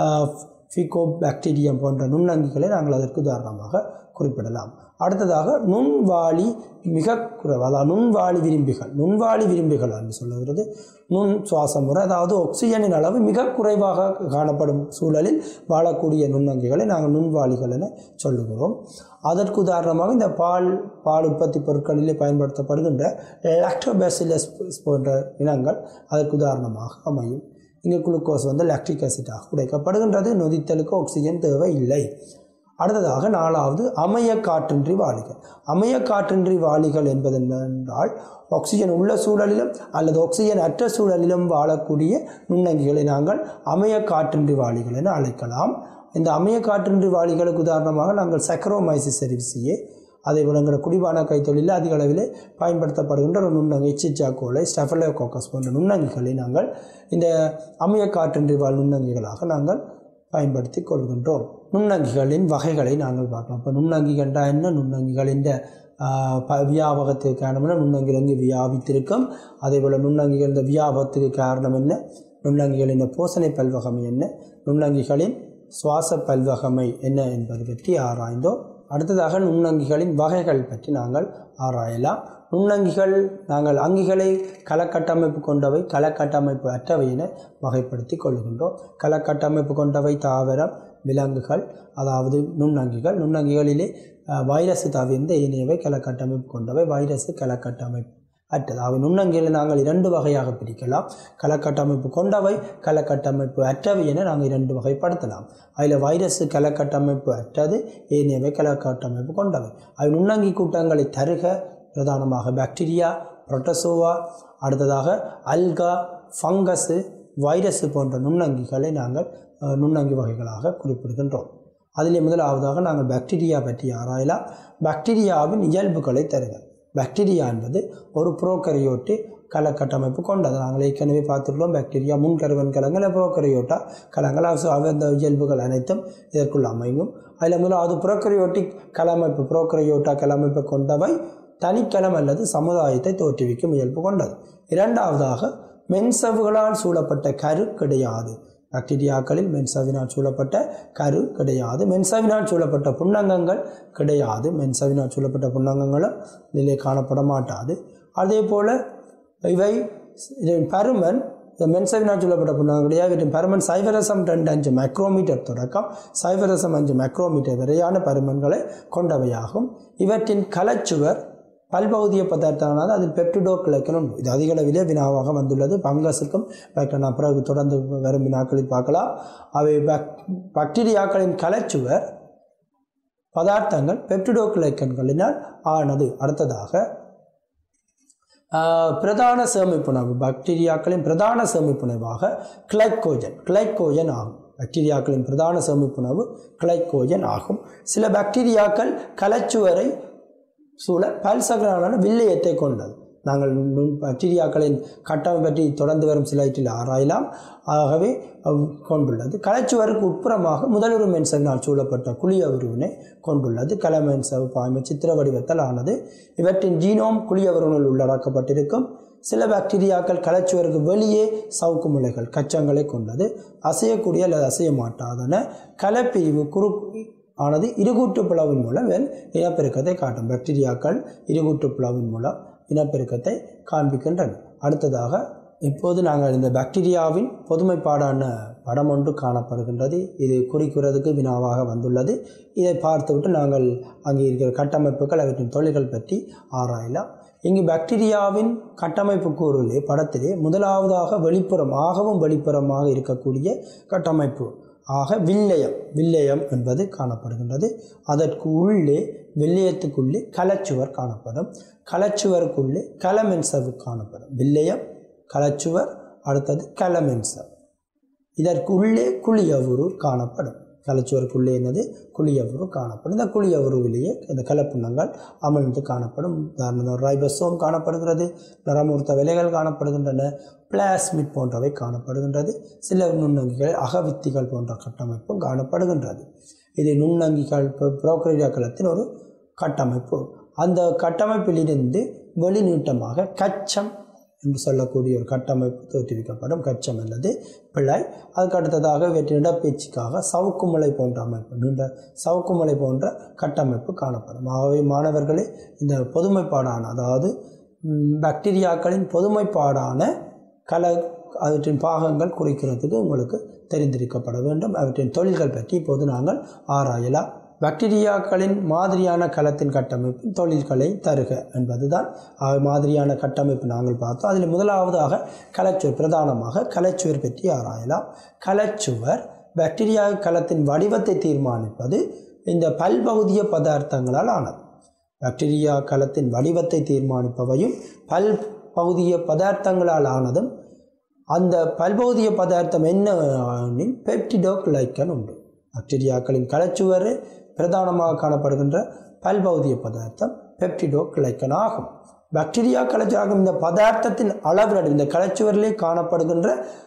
ஃபிகோ பாக்டீரியம் போன்ற நுண்ணங்கிகளை நாங்கள் அதற்கு உதாரணமாக குறிப்பிடலாம் அடுத்ததாக நுண்வாளி மிக குறைவு அதாவது நுண்வாளி விரும்பிகள் நுண்வாளி விரும்பிகள் என்று சொல்லுகிறது நுண் சுவாச முறை அதாவது ஆக்சிஜனின் அளவு மிக குறைவாக காணப்படும் சூழலில் வாழக்கூடிய நுண்ணங்கிகளை நாங்கள் நுண்வாளிகள் என சொல்லுகிறோம் அதற்கு உதாரணமாக இந்த பால் பால் உற்பத்தி பொருட்களிலே பயன்படுத்தப்படுகின்ற லாக்டோபேசிலஸ் போன்ற இனங்கள் அதற்கு உதாரணமாக அமையும் இங்கே குளுக்கோஸ் வந்து லாக்டிக் ஆசிட்டாக உடைக்கப்படுகின்றது நொதித்தலுக்கு ஆக்சிஜன் தேவை இல்லை அடுத்ததாக நாலாவது அமைய காற்றின்றி வாளிகள் அமைய காற்றின்றி வாளிகள் என்பது என்னவென்றால் ஆக்சிஜன் உள்ள சூழலிலும் அல்லது ஆக்சிஜன் அற்ற சூழலிலும் வாழக்கூடிய நுண்ணங்கிகளை நாங்கள் அமைய காற்றின்றி வாளிகள் என அழைக்கலாம் இந்த அமைய காற்றின்றி வாளிகளுக்கு உதாரணமாக நாங்கள் சக்கரோமைசிஸ் செரிவிசியே அதே போல் எங்களோட குடிபான கைத்தொழிலில் அதிக அளவில் பயன்படுத்தப்படுகின்ற ஒரு நுண்ணங்கி எச்சிச்சா கோலை ஸ்டெஃபலோகோக்கஸ் போன்ற நுண்ணங்கிகளை நாங்கள் இந்த அமைய காற்றின்றி வாழ் நுண்ணங்கிகளாக நாங்கள் பயன்படுத்தி கொள்கின்றோம் நுண்ணங்கிகளின் வகைகளை நாங்கள் பார்க்கலாம் இப்போ நுண்ணங்கிகள்டா என்ன நுண்ணங்கிகளின் ஆஹ், ப வியாபகத்துக்கு காரணம் என்ன நுண்ணங்கிகள் எங்கே வியாபித்திருக்கும் அதே போல் நுண்ணங்கிகள் இந்த வியாபகத்துக்கு காரணம் என்ன நுண்ணங்கிகளின் போசனை பல்வகமை என்ன நுண்ணங்கிகளின் சுவாச பல்வகமை என்ன என்பது பற்றி ஆராய்ந்தோம் அடுத்ததாக நுண்ணங்கிகளின் வகைகள் பற்றி நாங்கள் ஆராயலாம் நுண்ணங்கிகள் நாங்கள் அங்கிகளை கலக்கட்டமைப்பு கொண்டவை கலக்கட்டமைப்பு அற்றவை என வகைப்படுத்தி கொள்கின்றோம் கலக்கட்டமைப்பு கொண்டவை தாவரம் விலங்குகள் அதாவது நுண்ணங்கிகள் நுண்ணங்கிகளிலே அஹ், வைரசு தவிர்ந்த ஏனையவை கலக்கட்டமைப்பு கொண்டவை வைரசு கலக்கட்டமைப்பு அற்றது அவை நுண்ணங்கிகளை நாங்கள் இரண்டு வகையாக பிரிக்கலாம் கலக்கட்டமைப்பு கொண்டவை கலக்கட்டமைப்பு அற்றவை என நாங்கள் இரண்டு வகைப்படுத்தலாம் அதில் வைரஸ் கலக்கட்டமைப்பு அற்றது ஏனையவை கலக்கட்டமைப்பு கொண்டவை அவை நுண்ணங்கி கூட்டங்களை தருக பிரதானமாக பாக்டீரியா புரோட்டோசோவா அடுத்ததாக அல்கா ஃபங்கஸு வைரஸ் போன்ற நுண்ணங்கிகளை நாங்கள் அஹ், நுண்ணங்கி வகைகளாக குறிப்பிடுகின்றோம் அதிலே முதலாவதாக நாங்கள் பாக்டீரியா பற்றி ஆராயலாம் பாக்டீரியாவின் இயல்புகளை தருக பாக்டீரியா என்பது ஒரு புரோகரியோட்டு கலக்கட்டமைப்பு கொண்டது நாங்கள் ஏற்கனவே பார்த்துள்ளோம் பாக்டீரியா முன்கருவன் கலங்கள் புரோகரியோட்டா கலங்கள் அது- அவை அந்த இயல்புகள் அனைத்தும் இதற்குள் அமையும் அதில் முதலாவது புரோகரியோட்டிக் கலமைப்பு புரோகரியோட்டா கலமைப்பு கொண்டவை தனிக்கலம் அல்லது சமுதாயத்தை தோற்றுவிக்கும் இயல்பு கொண்டது இரண்டாவதாக மென்சவுகளால் சூழப்பட்ட கரு கிடையாது பாக்டீரியாக்களில் மென்சவினால் சூழப்பட்ட கரு கிடையாது மென்சவினால் சூழப்பட்ட புன்னங்கங்கள் கிடையாது மென்சவினால் சூழப்பட்ட புன்னங்கங்களும் இதிலே காணப்பட மாட்டாது அதே போல் இவை இதன் பருமன் இந்த மென்சவினால் சொல்லப்பட்ட புண்ணாங்குடியாக இவற்றின் பருமன் சைவரசம் ரெண்டு அஞ்சு மைக்ரோமீட்டர் தொடக்கம் சைவரசம் அஞ்சு மைக்ரோமீட்டர் வரையான பருமன்களை கொண்டவையாகும் இவற்றின் கலச்சுவர் பல்பகுதிய பதார்த்தமானது அதில் பெப்டிடோ கிளைக்கணும் இது அதிக அளவிலே வினாவாக வந்துள்ளது பங்கஸுக்கும் பாக்டீரியா நான் பிறகு தொடர்ந்து வரும் வினாக்களில் பார்க்கலாம் அவை பாக் பாக்டீரியாக்களின் கலச்சுவர் பதார்த்தங்கள் பெப்டிடோ கிளைக்கன்களினால் ஆனது அடுத்ததாக ஆஹ், பிரதான சேமிப்புணர்வு பாக்டீரியாக்களின் பிரதான சேமிப்புணர்வாக கிளைக்கோஜன் கிளைக்கோஜன் ஆகும் பாக்டீரியாக்களின் பிரதான சேமிப்புணர்வு கிளைக்கோஜன் ஆகும் சில பாக்டீரியாக்கள் கலச்சுவரை சூழ பல்சகரான வில்லியத்தை கொண்டது நாங்கள் நுண் பாக்டீரியாக்களின் கட்டம் பற்றி தொடர்ந்து வரும் சிலவற்றில் ஆராயலாம் ஆகவே அவ் கொண்டுள்ளது கலைச்சுவருக்கு உட்புறமாக முதலுரு மென்சனால் சூழப்பட்ட குழிய உருவினை கொண்டுள்ளது கலமென்சவ் பாய்ம சித்திர வடிவத்தால் ஆனது இவற்றின் ஜீனோம் குழிய உருவினுள் உள்ளடக்கப்பட்டிருக்கும் சில பாக்டீரியாக்கள் கலைச்சுவருக்கு வெளியே சவுக்கு முளைகள் கச்சங்களை கொண்டது அசையக்கூடிய அல்லது அசைய மாட்டாதன கலப்பிரிவு குறு ஆனது இருகூட்டு பிளவின் மூலம் இவன் இனப்பெருக்கத்தை காட்டும் பாக்டீரியாக்கள் இருகூட்டு பிளவின் மூலம் இனப்பெருக்கத்தை காண்பிக்கின்றன அடுத்ததாக இப்போது நாங்கள் இந்த பாக்டீரியாவின் பொதுமைப்பாடான படம் ஒன்று காணப்படுகின்றது இது குறிக்கிறதுக்கு வினாவாக வந்துள்ளது இதை பார்த்துவிட்டு நாங்கள் அங்கே இருக்கிற கட்டமைப்புகள் அவற்றின் தொழில்கள் பற்றி ஆராயலாம் இங்கு பாக்டீரியாவின் கட்டமைப்பு கூறுகளே படத்திலே முதலாவதாக வெளிப்புறம் ஆகவும் வெளிப்புறமாக இருக்கக்கூடிய கட்டமைப்பு ஆக வில்லையம் வில்லையம் என்பது காணப்படுகின்றது அதற்கு உள்ளே வில்லையத்துக்குள்ளே கலச்சுவர் காணப்படும் கலச்சுவருக்குள்ளே கலமென்சவு காணப்படும் வில்லையம் கலச்சுவர் அடுத்தது கலமென்சவ் இதற்கு உள்ளே குழியவுரு காணப்படும் கலச்சுவருக்குள்ளே என்னது குழியவுரு காணப்படும் இந்த குழியவுருவிலேயே இந்த கலப்புண்ணங்கள் அமர்ந்து காணப்படும் உதாரணமாக ரைபசோம் காணப்படுகிறது நரமூர்த்த விலைகள் காணப்படுகின்றன பிளாஸ்மிட் போன்றவை காணப்படுகின்றது சில நுண்ணங்கிகள் அகவித்திகள் போன்ற கட்டமைப்பும் காணப்படுகின்றது இது நுண்ணங்கிகள் புரோக்கரியா களத்தின் ஒரு கட்டமைப்பு அந்த கட்டமைப்பிலிருந்து வெளிநீட்டமாக கச்சம் என்று சொல்லக்கூடிய ஒரு கட்டமைப்பு தோற்றுவிக்கப்படும் கச்சம் அல்லது பிழை அதுக்கு அடுத்ததாக இவற்றின் இடப்பெயர்ச்சிக்காக சவுக்குமலை போன்ற அமைப்பு நீண்ட சவுக்குமலை போன்ற கட்டமைப்பு காணப்படும் ஆகவே மாணவர்களே இந்த பொதுமைப்பாடான அதாவது ம், பாக்டீரியாக்களின் பொதுமைப்பாடான கல அவற்றின் பாகங்கள் குறிக்கிறதுக்கு உங்களுக்கு தெரிந்திருக்கப்பட வேண்டும் அவற்றின் தொழில்கள் பற்றி இப்போது நாங்கள் ஆராயலாம் பாக்டீரியாக்களின் மாதிரியான கலத்தின் கட்டமைப்பின் தொழில்களை தருக என்பதுதான் ஆக மாதிரியான கட்டமைப்பு நாங்கள் பார்த்தோம் அதில் முதலாவதாக கலச்சுவர் பிரதானமாக கலச்சுவர் பற்றி ஆராயலாம் கலச்சுவர் பாக்டீரியா கலத்தின் வடிவத்தை தீர்மானிப்பது இந்த பல்பகுதிய பதார்த்தங்களால் ஆனது பாக்டீரியா கலத்தின் வடிவத்தை தீர்மானிப்பவையும் பல் பகுதிய பதார்த்தங்களால் ஆனதும் அந்த பல்பகுதிய பதார்த்தம் என்ன பெப்டிடோக்ளைக்கன் உண்டு பாக்டீரியாக்களின் கலச்சுவர் பிரதானமாக காணப்படுகின்ற பல்பகுதிய பதார்த்தம் பெப்டிடோக்ளைக்கன் ஆகும் பாக்டீரியா கலச்சுவாகும் இந்த பதார்த்தத்தின் அளவு இந்த கலச்சுவரிலே காணப்படுகின்ற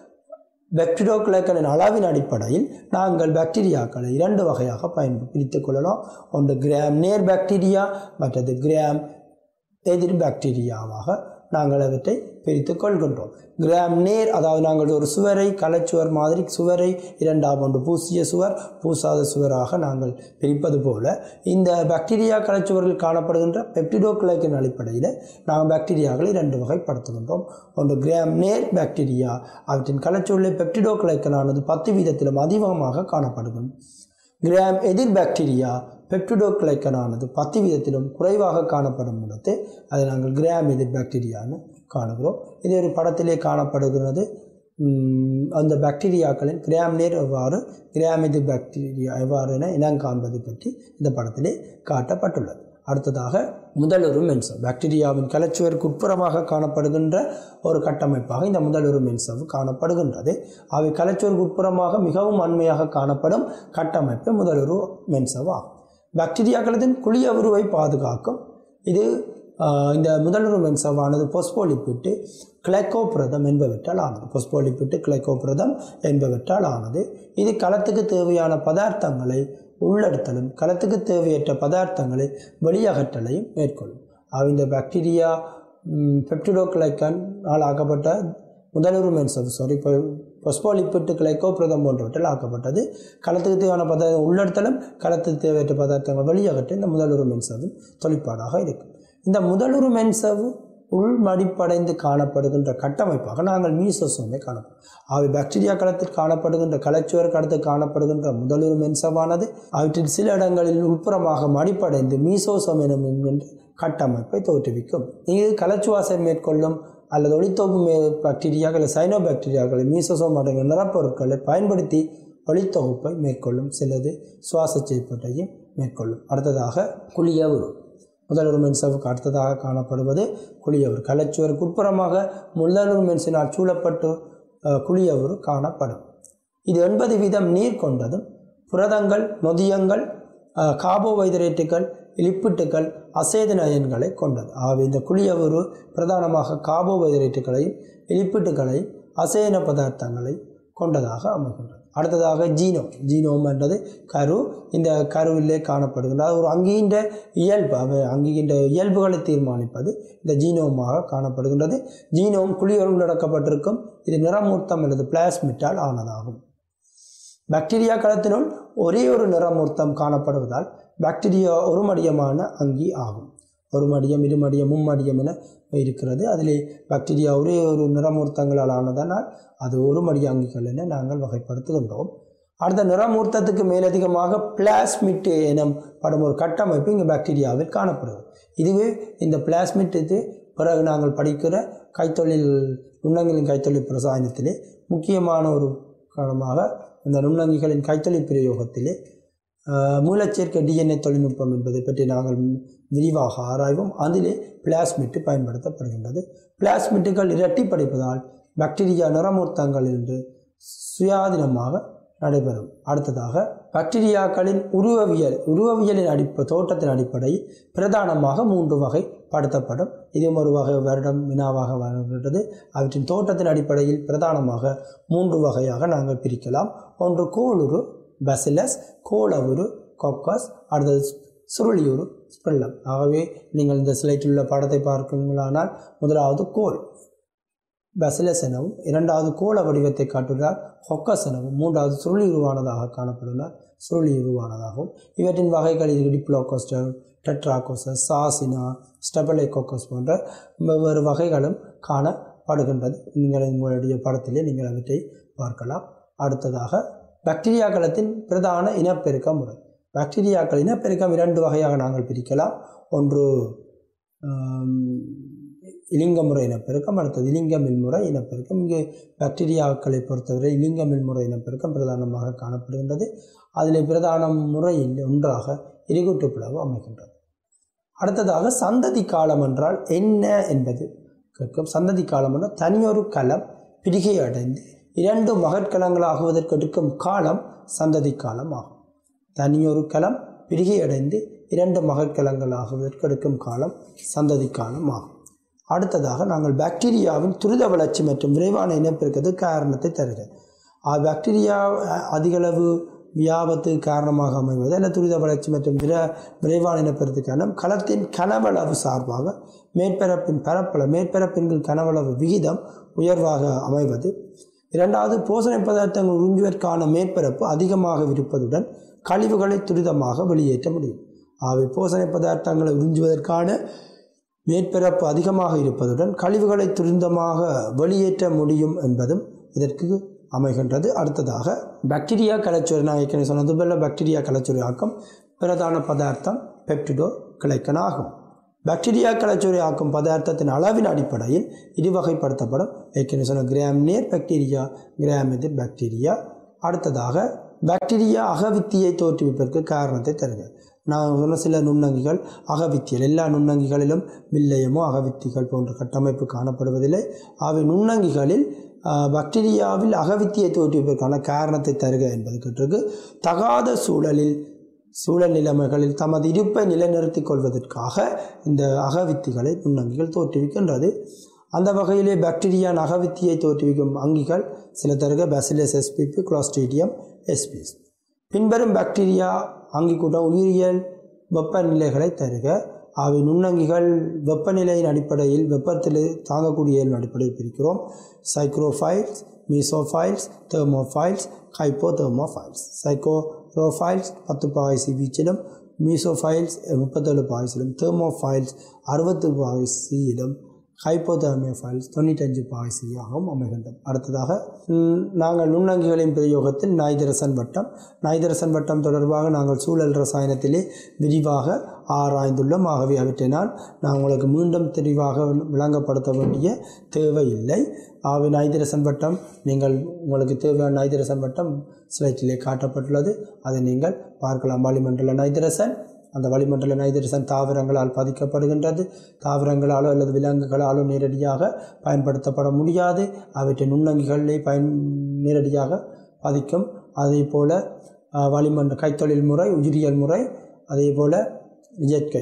பாக்டீரியோக்ளைக்கனின் அளவின் அடிப்படையில் நாங்கள் பாக்டீரியாக்களை இரண்டு வகையாக பயன் பிரித்துக் கொள்ளலாம் ஒன்று கிராம் நேர் பாக்டீரியா மற்றது கிராம் எதிர் பாக்டீரியாவாக நாங்கள் அவற்றை பிரித்துக் கொள்கின்றோம் கிராம் நேர் அதாவது நாங்கள் ஒரு சுவரை கலைச்சுவர் மாதிரி சுவரை இரண்டாம் ஒன்று பூசிய சுவர் பூசாத சுவராக நாங்கள் பிரிப்பது போல இந்த பாக்டீரியா கலைச்சுவரில் காணப்படுகின்ற பெப்டிடோக்ளைக்கின் அடிப்படையில் நாங்கள் பாக்டீரியாக்களை இரண்டு வகைப்படுத்துகின்றோம் ஒன்று கிராம் நேர் பாக்டீரியா அவற்றின் கலைச்சுவரில் பெப்டிடோக்ளைக்கனானது பத்து வீதத்திலும் அதிகமாக காணப்படுகிறது கிராம் எதிர் பாக்டீரியா பெப்டிடோக்ளைக்கனானது பத்து வீதத்திலும் குறைவாக காணப்படும் இடத்து அதை நாங்கள் கிராம் எதிர் பாக்டீரியான்னு காணுகிறோம் இது ஒரு படத்திலே காணப்படுகிறது உம், அந்த பாக்டீரியாக்களின் கிராம் நேர் எவ்வாறு கிராம் எதிர் பாக்டீரியா எவ்வாறு என இனம் காண்பது பற்றி இந்த படத்திலே காட்டப்பட்டுள்ளது அடுத்ததாக முதலுரு மென்சவ் பாக்டீரியாவின் கலச்சுவருக்கு உட்புறமாக காணப்படுகின்ற ஒரு கட்டமைப்பாக இந்த முதலுரு மென்சவ் காணப்படுகின்றது அவை கலச்சுவருக்கு உட்புறமாக மிகவும் அண்மையாக காணப்படும் கட்டமைப்பு முதலுரு மென்சவ் ஆகும் பாக்டீரியாக்களத்தின் குழிய உருவை பாதுகாக்கும் இது ஆஹ், இந்த முதலுரு மென்சவானது பொஸ்போலிப்பிட்டு கிளைக்கோபிரதம் என்பவற்றால் ஆனது பொஸ்போலிப்பிட்டு கிளைக்கோபிரதம் என்பவற்றால் ஆனது இது களத்துக்கு தேவையான பதார்த்தங்களை உள்ளெடுத்தலும் களத்துக்கு தேவையற்ற பதார்த்தங்களை வெளியகற்றலையும் மேற்கொள்ளும் ஆக இந்த பாக்டீரியா பெப்டிடோக்ளைக்கான் ஆக்கப்பட்ட முதலுரு மென்சவ் சாரி இப்போ பொஸ்போலிப்பிட்டு கிளைக்கோபிரதம் போன்றவற்றில் ஆக்கப்பட்டது களத்துக்கு தேவையான பதார்த்தம் உள்ளெடுத்தலும் களத்துக்கு தேவையற்ற பதார்த்தங்கள் வெளியகற்ற இந்த முதலுரு மென்சவின் தொழிற்பாடாக இருக்கும் இந்த முதலுரு மென்சவு உள்மடிப்படைந்து காணப்படுகின்ற கட்டமைப்பாக நாங்கள் மீசோசோமை காணப்படும் அவை பாக்டீரியா களத்தில் காணப்படுகின்ற கலைச்சுவருக்கு அடுத்து காணப்படுகின்ற முதலுறு மென்சமானது அவற்றில் சில இடங்களில் உட்புறமாக மடிப்படைந்து மீசோசோம் எனும் என்கின்ற கட்டமைப்பை தோற்றுவிக்கும் இது கலச்சுவாசம் மேற்கொள்ளும் அல்லது ஒளித்தொகுப்பு மே பாக்டீரியாக்கள் சைனோ பாக்டீரியாக்கள் மீசோசோம் அடங்கிய நிறப்பொருட்களை பயன்படுத்தி ஒளித்தொகுப்பை மேற்கொள்ளும் சிலது சுவாச செயல்பாட்டையும் மேற்கொள்ளும் அடுத்ததாக குளியவுரு முதலுறு மென்சவுக்கு அடுத்ததாக காணப்படுவது குளியவுரு கலச்சுவருக்கு உட்புறமாக முதலுறு மென்சினால் சூழப்பட்டு அஹ், குளியவுரு காணப்படும் இது எண்பது வீதம் நீர் கொண்டதும் புரதங்கள் நொதியங்கள் அஹ், கார்போஹைட்ரேட்டுகள் லிப்பிட்டுகள் அசேதன அயன்களை கொண்டது ஆகவே இந்த குளியவுரு பிரதானமாக கார்போஹைட்ரேட்டுகளையும் லிப்பிட்டுகளையும் அசேன பதார்த்தங்களை கொண்டதாக அமைகின்றது அடுத்ததாக ஜீனோம் ஜீனோம் என்றது கரு இந்த கருவிலே காணப்படுகின்றது அது ஒரு அங்கீன்ற இயல்பு அவை அங்கீகின்ற இயல்புகளை தீர்மானிப்பது இந்த ஜீனோமாக காணப்படுகின்றது ஜீனோம் குளியல் உள்ளடக்கப்பட்டிருக்கும் இது நிறமூர்த்தம் அல்லது பிளாஸ்மிட்டால் ஆனதாகும் பாக்டீரியா களத்தினுள் ஒரே ஒரு நிறமூர்த்தம் காணப்படுவதால் பாக்டீரியா ஒரு மடியமான அங்கி ஆகும் ஒரு மடியம் இரு மடியம் மும்மடியம் என இருக்கிறது அதிலே பாக்டீரியா ஒரே ஒரு நிறமூர்த்தங்களால் ஆனதனால் அது ஒரு மடிய அங்கிகள் என நாங்கள் வகைப்படுத்துகின்றோம் அடுத்த நிறமூர்த்தத்துக்கு மேலதிகமாக பிளாஸ்மிட் எனும் படும் ஒரு கட்டமைப்பு இங்கே பாக்டீரியாவில் காணப்படுது இதுவே இந்த பிளாஸ்மிட் இது பிறகு நாங்கள் படிக்கிற கைத்தொழில் நுண்ணங்கிகளின் கைத்தொழில் பிரசாயனத்திலே முக்கியமான ஒரு காரணமாக இந்த நுண்ணங்கிகளின் கைத்தொழில் பிரயோகத்திலே ஆஹ், மூலச்சேர்க்கை டிஎன்ஏ தொழில்நுட்பம் என்பதை பற்றி நாங்கள் விரிவாக ஆராய்வோம் அதிலே பிளாஸ்மிட் பயன்படுத்தப்படுகின்றது பிளாஸ்மிட்டுகள் இரட்டிப்படைப்பதால் பாக்டீரியா நிறமூர்த்தங்கள் என்று சுயாதீனமாக நடைபெறும் அடுத்ததாக பாக்டீரியாக்களின் உருவவியல் உருவவியலின் அடிப்ப தோட்டத்தின் அடிப்படையில் பிரதானமாக மூன்று வகை படுத்தப்படும் இதுவும் ஒரு வகை வருடம் வினாவாக வருகின்றது அவற்றின் தோட்டத்தின் அடிப்படையில் பிரதானமாக மூன்று வகையாக நாங்கள் பிரிக்கலாம் ஒன்று கோளுரு பசிலஸ் கோளவுரு கொக்கஸ் அடுத்தது சுருளியுரு ஸ்பிரில்லம் ஆகவே நீங்கள் இந்த ஸ்லைட்டில் உள்ள படத்தை பார்க்குங்களானால் முதலாவது கோல் பசிலஸ் எனவும் இரண்டாவது கோள வடிவத்தை காட்டுகிறார் ஹொக்கஸ் எனவும் மூன்றாவது சுருளி உருவானதாக காணப்படுகிறார் சுருளி உருவானதாகவும் இவற்றின் வகைகளில் டிப்ளோகோஸ்டர் டெட்ராகோசஸ் சாசினா ஸ்டெபலைகோக்கஸ் போன்ற வெவ்வேறு வகைகளும் காணப்படுகின்றது நீங்கள் உங்களுடைய படத்திலே நீங்கள் அவற்றை பார்க்கலாம் அடுத்ததாக பாக்டீரியாக்களத்தின் பிரதான இனப்பெருக்க முறை பாக்டீரியாக்கள் இனப்பெருக்கம் இரண்டு வகையாக நாங்கள் பிரிக்கலாம் ஒன்று ஆம், இலிங்க முறை இனப்பெருக்கம் அடுத்தது இலிங்க மின்முறை இனப்பெருக்கம் இங்கு பாக்டீரியாக்களை பொறுத்தவரை இலிங்க மின்முறை இனப்பெருக்கம் பிரதானமாக காணப்படுகின்றது அதில் பிரதான முறையில் ஒன்றாக எரிகூட்டு பிளவு அமைகின்றது அடுத்ததாக சந்ததி காலம் என்றால் என்ன என்பது கேட்கும் சந்ததி காலம் என்றால் தனியொரு களம் பிரிகை அடைந்து இரண்டு மகட்கலங்களாகுவதற்கு எடுக்கும் காலம் சந்ததி காலம் ஆகும் தனியொரு களம் பிரிகை அடைந்து இரண்டு மகட்கலங்கள் ஆகுவதற்கு எடுக்கும் காலம் சந்ததி காலம் ஆகும் அடுத்ததாக நாங்கள் பாக்டீரியாவின் துரித வளர்ச்சி மற்றும் விரைவான இனப்பெருக்கத்து காரணத்தை தருகிறது ஆ, பாக்டீரியா அ- அதிகளவு வியாபத்துக்கு காரணமாக அமைவது அல்ல துரித வளர்ச்சி மற்றும் விர விரைவான இனப்பெருக்கத்துக்கு காரணம் களத்தின் கனவளவு சார்பாக மேற்பரப்பின் பரப்பளவு மேற்பரப்பின் கனவளவு விகிதம் உயர்வாக அமைவது இரண்டாவது போசனை பதார்த்தங்கள் உறிஞ்சுவதற்கான மேற்பரப்பு அதிகமாக இருப்பதுடன் கழிவுகளை துரிதமாக வெளியேற்ற முடியும் ஆகவே போசனை பதார்த்தங்களை உறிஞ்சுவதற்கான மேற்பரப்பு அதிகமாக இருப்பதுடன் கழிவுகளை துரிதமாக வெளியேற்ற முடியும் என்பதும் இதற்கு அமைகின்றது அடுத்ததாக பாக்டீரியா கலைச்சுரை நான் ஏற்கனவே சொன்னது போல பாக்டீரியா கலைச்சுரை ஆக்கம் பிரதான பதார்த்தம் பெப்டிடோ கிளைக்கன் ஆகும் பாக்டீரியா கலைச்சுரை ஆக்கும் பதார்த்தத்தின் அளவின் அடிப்படையில் இரு வகைப்படுத்தப்படும் ஏற்கனவே சொன்ன கிராம் நேர் பாக்டீரியா கிராம் எதிர் பாக்டீரியா அடுத்ததாக பாக்டீரியா அகவித்தியை தோற்றுவிப்பதற்கு காரணத்தை தருகிறது நான் சொன்ன சில நுண்ணங்கிகள் அகவித்தியல் எல்லா நுண்ணங்கிகளிலும் வில்லையமோ அகவித்திகள் போன்ற கட்டமைப்பு காணப்படுவதில்லை அவை நுண்ணங்கிகளில் ஆஹ், பாக்டீரியாவில் அகவித்தியை தோற்றுவிப்பதற்கான காரணத்தை தருக என்பது கேட்டிருக்கு தகாத சூழலில் சூழல் நிலைமைகளில் தமது இருப்பை நிலைநிறுத்திக் கொள்வதற்காக இந்த அகவித்திகளை நுண்ணங்கிகள் தோற்றுவிக்கின்றது அந்த வகையிலே பாக்டீரியா அகவித்தியை தோற்றுவிக்கும் அங்கிகள் சில தருக பேசிலஸ் எஸ்பிபி குளாஸ்டீடியம் எஸ்பிஸ் பின்வரும் பாக்டீரியா அங்கி கூட உயிரியல் வெப்பநிலைகளை தருக அவை நுண்ணங்கிகள் வெப்பநிலையின் அடிப்படையில் வெப்பத்தில் தாங்கக்கூடிய அடிப்படையில் பிரிக்கிறோம் சைக்ரோஃபைல்ஸ் மீசோஃபைல்ஸ் தெர்மோஃபைல்ஸ் ஹைப்போதெர்மோஃபைல்ஸ் சைக்கோரோஃபைல்ஸ் பத்து பாய்சி வீச்சிலும் மீசோஃபைல்ஸ் முப்பத்தேழு பாய்ஸிலும் தெர்மோஃபைல்ஸ் அறுபத்து பாய்சியிலும் ஹைப்போதர்மியா ஃபைல்ஸ் தொண்ணூற்றஞ்சு பாய்சியாகவும் அமைகின்றது அடுத்ததாக ம், நாங்கள் நுண்ணங்கிகளின் பிரயோகத்தில் நாய்தரசன் வட்டம் நாய்தரசன் வட்டம் தொடர்பாக நாங்கள் சூழல் ரசாயனத்திலே விரிவாக ஆராய்ந்துள்ளோம் ஆகவே அவற்றினால் நான் உங்களுக்கு மீண்டும் தெளிவாக விளங்கப்படுத்த வேண்டிய தேவையில்லை ஆகவே நாய்தரசன் வட்டம் நீங்கள் உங்களுக்கு தேவையான நாய்தரசன் வட்டம் ஸ்லைட்டிலே காட்டப்பட்டுள்ளது அதை நீங்கள் பார்க்கலாம் வளிமண்டல நாய்தரசன் அந்த வளிமண்டல நைதரசன் தாவரங்களால் பாதிக்கப்படுகின்றது தாவரங்களாலோ அல்லது விலங்குகளாலோ நேரடியாக பயன்படுத்தப்பட முடியாது அவற்றின் நுண்ணங்கிகளிலே பயன் நேரடியாக பாதிக்கும் அதே போல் வளிமண்ட கைத்தொழில் முறை உயிரியல் முறை அதே போல் இயற்கை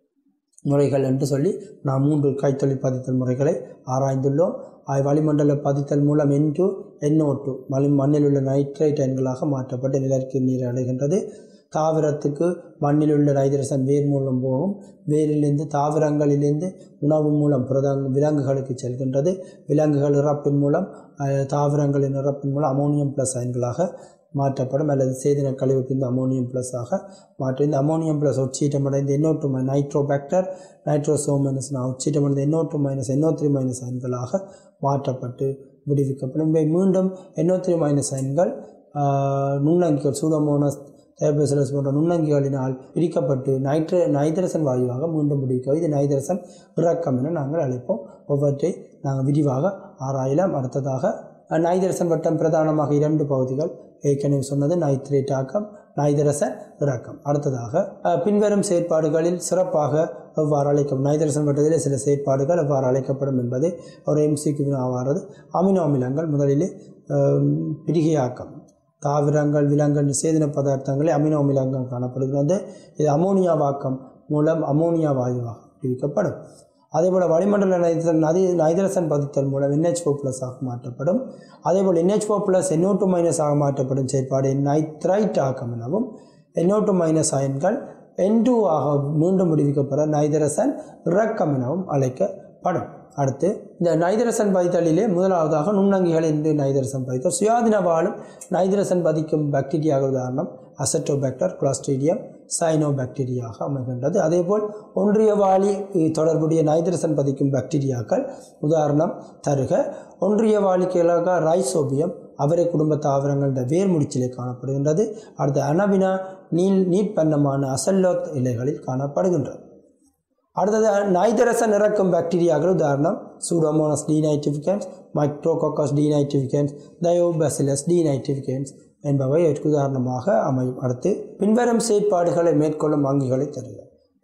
முறைகள் என்று சொல்லி நாம் மூன்று கைத்தொழில் பதித்தல் முறைகளை ஆராய்ந்துள்ளோம் அவை வளிமண்டல பதித்தல் மூலம் என் டூ என்ஓ டூ வளி மண்ணில் உள்ள நைட்ரேட் எண்களாக மாற்றப்பட்டு நிலருக்கு நீர் அடைகின்றது தாவரத்துக்கு மண்ணில் உள்ள நைட்ரசன் வேர் மூலம் போகும் வேரிலிருந்து தாவரங்களிலிருந்து உணவு மூலம் புரதங் விலங்குகளுக்கு செல்கின்றது விலங்குகள் இறப்பின் மூலம் அஹ், தாவரங்களின் இறப்பின் மூலம் அமோனியம் ப்ளஸ் அயன்களாக மாற்றப்படும் அல்லது சேதின கழிவு பிந்து அமோனியம் ப்ளஸ் ஆக மாற்றும் இந்த அமோனியம் ப்ளஸ் ஒட்சீட்டமடைந்த எண்ணூற்று நைட்ரோபாக்டர் நைட்ரோசோமைனஸ் ஒட்சீட்டமடைந்த எண்ணூற்று மைனஸ் எண்ணூ த்ரீ மைனஸ் அயன்களாக மாற்றப்பட்டு விடுவிக்கப்படும் இவை மீண்டும் எண்ணூ த்ரீ மைனஸ் அயன்கள் ஆஹ், நுண்ணங்கிகள் சூடோமோனஸ் தேபசிலஸ் போன்ற நுண்ணங்கிகளினால் பிரிக்கப்பட்டு நைட்ர நைதரசன் வாயுவாக மீண்டும் விடுவிக்கும் இது நைதரசன் இறக்கம் என நாங்கள் அழைப்போம் ஒவ்வொற்றை நாங்கள் விரிவாக ஆராயலாம் அடுத்ததாக அஹ், நைதரசன் வட்டம் பிரதானமாக இரண்டு பகுதிகள் ஏற்கனவே சொன்னது நைத்ரேட் ஆக்கம் நைதரசன் இறக்கம் அடுத்ததாக அஹ், பின்வரும் செயற்பாடுகளில் சிறப்பாக எவ்வாறு அழைக்கும் நைதரசன் வட்டத்திலே சில செயற்பாடுகள் எவ்வாறு அழைக்கப்படும் என்பது ஒரு எம்சிக்கு வினாவாகிறது அமினோ அமிலங்கள் முதலிலே அஹ், பிரிகையாக்கம் தாவரங்கள் விலங்குகள் சேதன பதார்த்தங்களில் அமினோ அமிலங்கள் காணப்படுகிறது இது அமோனியா வாக்கம் மூலம் அமோனியா வாயுவாக விடுவிக்கப்படும் அதேபோல் வளிமண்டல நைதரசன் நதி நைதரசன் பதித்தல் மூலம் NH4 ப்ளஸ் ஆக மாற்றப்படும் அதேபோல் NH4 ப்ளஸ் NO2 மைனஸ் ஆக மாற்றப்படும் செயற்பாடு நைத்ரைட் ஆக்கம் எனவும் NO2 மைனஸ் அயன்கள் N2 ஆக மீண்டும் விடுவிக்கப்பட நைதரசன் இறக்கம் எனவும் அழைக்கப்படும் அடுத்து இந்த நைதரசன் பதித்தலிலே முதலாவதாக நுண்ணங்கிகள் என்று நைதரசன் பதித்தல் சுயாதீன வாழும் நைதரசன் பதிக்கும் பாக்டீரியாக உதாரணம் அசட்டோபாக்டர் குளாஸ்ட்ரீடியம் சைனோபாக்டீரியாக அமைகின்றது அதேபோல் ஒன்றிய வாளி தொடர்புடைய நைதரசன் பதிக்கும் பாக்டீரியாக்கள் உதாரணம் தருக ஒன்றிய வாளிக்களாக ரைசோபியம் அவரை குடும்ப தாவரங்கள் என்ற வேர் முடிச்சிலே காணப்படுகின்றது அடுத்து அனவினா நீள் நீட்பண்ணமான அசல்லோத் இலைகளில் காணப்படுகின்றது அடுத்தது நைதரசன் இறக்கும் பாக்டீரியாக்கள் உதாரணம் சூடோமோனஸ் டிநைட்ரிஃபிகன்ஸ் மைக்ரோகோக்கஸ் டிநைட்ரிஃபிகன்ஸ் தயோபசிலஸ் டிநைட்ரிஃபிகன்ஸ் என்பவை இதற்கு உதாரணமாக அமையும் அடுத்து பின்வரும் செயற்பாடுகளை மேற்கொள்ளும் வங்கிகளை தருக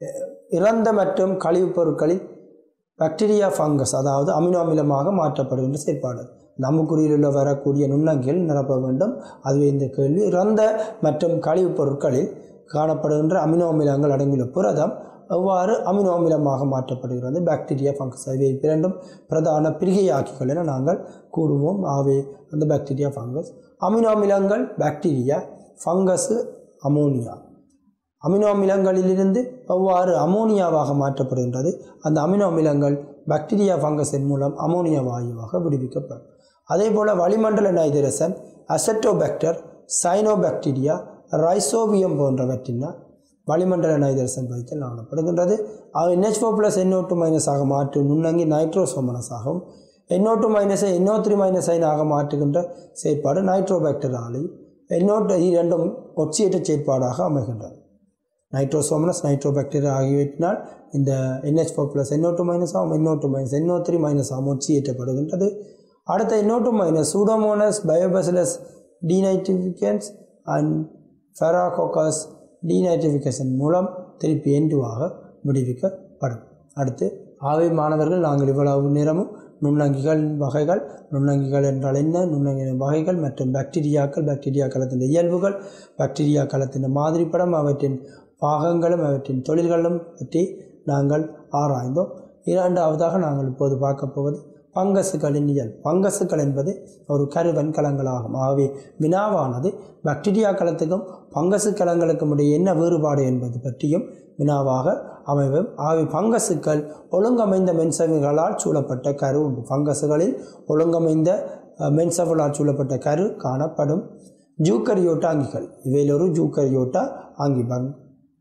இறந்த மற்றும் கழிவுப் பொருட்களில் பாக்டீரியா ஃபங்கஸ் அதாவது அமினோ அமிலமாக மாற்றப்படுகின்ற செயற்பாடு நம்புக்குறியில் உள்ள வரக்கூடிய நுண்ணங்கிகள் நிரப்ப வேண்டும் அதுவே இந்த கேள்வி இறந்த மற்றும் கழிவுப் பொருட்களில் காணப்படுகின்ற அமினோ அமிலங்கள் அடங்கியுள்ள புரதம் எவ்வாறு அமினோ அமிலமாக மாற்றப்படுகிறது பாக்டீரியா ஃபங்கஸ் இவை இரண்டும் பிரதான பிரிகையாக்கிகள் என நாங்கள் கூறுவோம் ஆகவே அந்த பாக்டீரியா ஃபங்கஸ் அமினோ அமிலங்கள் பாக்டீரியா ஃபங்கஸு அமோனியா அமினோ அமிலங்களிலிருந்து எவ்வாறு அமோனியாவாக மாற்றப்படுகின்றது அந்த அமினோ அமிலங்கள் பாக்டீரியா ஃபங்கஸின் மூலம் அமோனியா வாயுவாக விடுவிக்கப்படும் அதேபோல் வளிமண்டல நைதரசன் அசட்டோபாக்டர் சைனோபாக்டீரியா ரைசோபியம் போன்றவற்றினால் வளிமண்டல நைதரசன் பதித்தல் காணப்படுகின்றது அவை NH4 ப்ளஸ் NO2 டூ மைனஸாக மாற்றும் நுண்ணங்கி நைட்ரோசோமனஸ் ஆகும் NO2 டூ மைனஸை NO3 த்ரீ மைனஸ் ஆக மாற்றுகின்ற செயற்பாடு நைட்ரோபாக்டர் ஆலை NO2 இரண்டும் ஒட்சியேற்ற செயற்பாடாக அமைகின்றது நைட்ரோசோமனஸ் நைட்ரோபாக்டீரியா ஆகியவற்றினால் இந்த NH4 four plus NO2 two minus ஆகும் NO2 two minus NO3 three minus ஆகும் ஒட்சியேற்றப்படுகின்றது அடுத்த NO2 டூ மைனஸ் சூடோமோனஸ் பயோபசிலஸ் டீநைட்ரிஃபிகன்ஸ் அண்ட் ஃபெராகோகஸ் டீநைட்ரிஃபிகேஷன் மூலம் திருப்பி எண்டுவாக விடுவிக்கப்படும் அடுத்து ஆவை மாணவர்கள் நாங்கள் இவ்வளவு நேரமும் நுண்ணங்கிகள் வகைகள் நுண்ணங்கிகள் என்றால் என்ன நுண்ணங்கிகளின் வகைகள் மற்றும் பாக்டீரியாக்கள் பாக்டீரியா களத்தின் இயல்புகள் பாக்டீரியா களத்தின் மாதிரி படம் அவற்றின் பாகங்களும் அவற்றின் தொழில்களும் பற்றி நாங்கள் ஆராய்ந்தோம் இரண்டாவதாக நாங்கள் இப்போது பார்க்க போவது பங்கசுகளின் இயல் பங்கசுகள் என்பது ஒரு கருவன் கலங்களாகும் ஆகவே வினாவானது பாக்டீரியா களத்துக்கும் பங்கசு கலங்களுக்கும் இடையே என்ன வேறுபாடு என்பது பற்றியும் வினாவாக அமைவும் ஆகவே பங்கசுக்கள் ஒழுங்கமைந்த மென்சவுகளால் சூழப்பட்ட கரு உண்டு பங்கசுகளில் ஒழுங்கமைந்த அஹ், மென்சவுகளால் சூழப்பட்ட கரு காணப்படும் ஜூக்கரியோட்டா அங்கிகள் இவையில் ஒரு ஜூக்கரியோட்டா ஆங்கி பாருங்க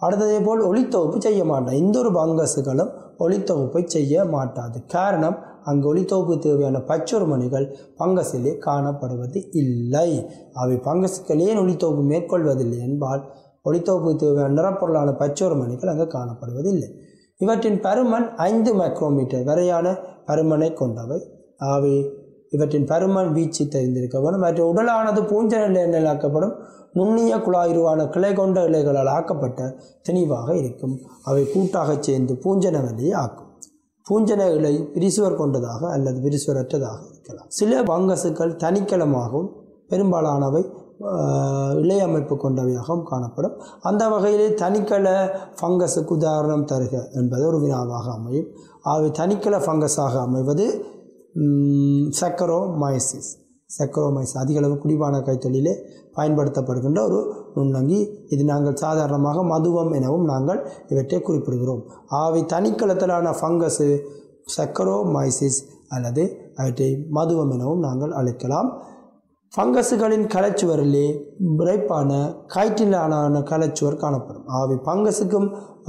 அடுத்ததே போல் ஒளித்தொகுப்பு செய்ய மாட்டோம் எந்த ஒரு பங்கஸுகளும் ஒளித்தொகுப்பை செய்ய மாட்டாது காரணம் அங்கு ஒளித்தொகுப்பு தேவையான பச்சொரு மணிகள் பங்கஸிலே காணப்படுவது இல்லை அவை பங்கஸுகள் ஏன் ஒளித்தொகுப்பு மேற்கொள்வதில்லை என்பால் ஒளித்தொகுப்பு தேவையான நிறப்பொருளான பச்சொரு மணிகள் அங்கு காணப்படுவதில்லை இவற்றின் பருமன் ஐந்து மைக்ரோமீட்டர் வரையான பருமனை கொண்டவை அவை இவற்றின் பருமன் வீச்சு தெரிந்திருக்க வேண்டும் மற்ற உடலானது பூஞ்ச நிலையில் ஆக்கப்படும் நுண்ணிய குழாயுருவான கிளை கொண்ட இலைகளால் ஆக்கப்பட்ட திணிவாக இருக்கும் அவை கூட்டாகச் சேர்ந்து பூஞ்சன வலியை ஆக்கும் பூஞ்சன இலை பிரிசுவர் கொண்டதாக அல்லது பிரிசுவரற்றதாக இருக்கலாம் சில பங்கசுக்கள் தனிக்கலமாகவும் பெரும்பாலானவை ஆஹ், இலை அமைப்பு கொண்டவையாகவும் காணப்படும் அந்த வகையிலே தனிக்கல ஃபங்கஸுக்கு உதாரணம் தருக என்பது ஒரு வினாவாக அமையும் அவை தனிக்கல ஃபங்கஸாக அமைவது சக்கரோமைசிஸ் சக்கரோமைசிஸ் அதிக அளவு குடிபான கைத்தொழிலே பயன்படுத்தப்படுகின்ற ஒரு நுண்ணங்கி இது நாங்கள் சாதாரணமாக மதுவம் எனவும் நாங்கள் இவற்றை குறிப்பிடுகிறோம் ஆவை தனிக்கலத்திலான ஃபங்கஸு சக்கரோமைசிஸ் அல்லது அவற்றை மதுவம் எனவும் நாங்கள் அழைக்கலாம் ஃபங்கஸுகளின் கலைச்சுவரிலே விரைப்பான காய்ச்சிலான கலைச்சுவர் காணப்படும் ஆகவே ஃபங்கஸுக்கும்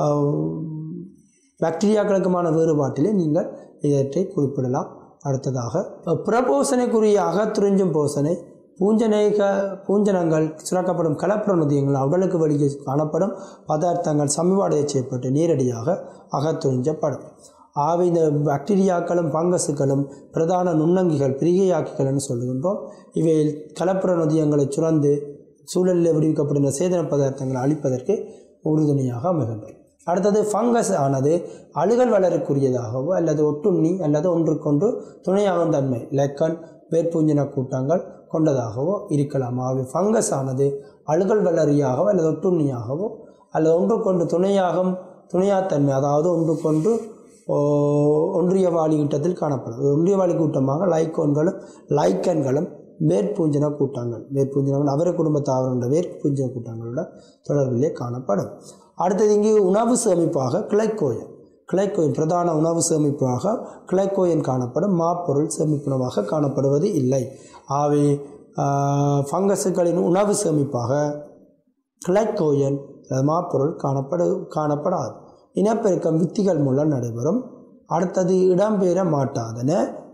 பாக்டீரியாக்களுக்குமான வேறுபாட்டிலே நீங்கள் இவற்றை குறிப்பிடலாம் அடுத்ததாக புறபோசனைக்குரிய அகத்துறிஞ்சும் போசனை பூஞ்சனைக பூஞ்சனங்கள் சுரக்கப்படும் கலப்புறநதியங்கள் உடலுக்கு வெளியே காணப்படும் பதார்த்தங்கள் சமீபாடைய செய்யப்பட்டு நேரடியாக அகத்துறிஞ்சப்படும் ஆவி இந்த பாக்டீரியாக்களும் பங்கஸுகளும் பிரதான நுண்ணங்கிகள் பிரிகையாக்கிகள் என்று சொல்லுகின்றோம் இவை கலப்புற நதியங்களை சுரந்து சூழலில் விடுவிக்கப்படுகின்ற சேதன பதார்த்தங்களை அழிப்பதற்கு உறுதுணையாக அமைகின்றன அடுத்தது ஃபங்கஸ் ஆனது அழுகல் வளரக்கூடியதாகவோ அல்லது ஒட்டுண்ணி அல்லது ஒன்றுக்கொன்று துணையாகும் தன்மை லெக்கன் வேர்பூஞ்சின கூட்டங்கள் கொண்டதாகவோ இருக்கலாம் ஆகவே ஃபங்கஸ் ஆனது அழுகல் வளரியாகவோ அல்லது ஒட்டுண்ணியாகவோ அல்லது ஒன்றுக்கொன்று துணையாகும் துணையாத்தன்மை அதாவது ஒன்றுக்கொன்று ஓ, ஒன்றிய வாலி கூட்டத்தில் காணப்படும் ஒன்றிய வாலி கூட்டமாக லைக்கோன்களும் லைக்கன்களும் வேர்பூஞ்சன கூட்டங்கள் வேர்பூஞ்சனங்கள் அவர குடும்ப தாவரங்கள வேர்பூஞ்சன கூட்டங்களோட தொடர்பிலே காணப்படும் அடுத்தது இங்கு உணவு சேமிப்பாக கிளைக்கோயன் கிளைக்கோயின் பிரதான உணவு சேமிப்பாக கிளைக்கோயன் காணப்படும் மாப்பொருள் சேமிப்புணவாக காணப்படுவது இல்லை ஆகவே ஃபங்கஸுகளின் உணவு சேமிப்பாக கிளைக்கோயன் மாப்பொருள் காணப்படு காணப்படாது இனப்பெருக்கம் வித்திகள் மூலம் நடைபெறும் அடுத்தது இடம்பெற மாட்டாதன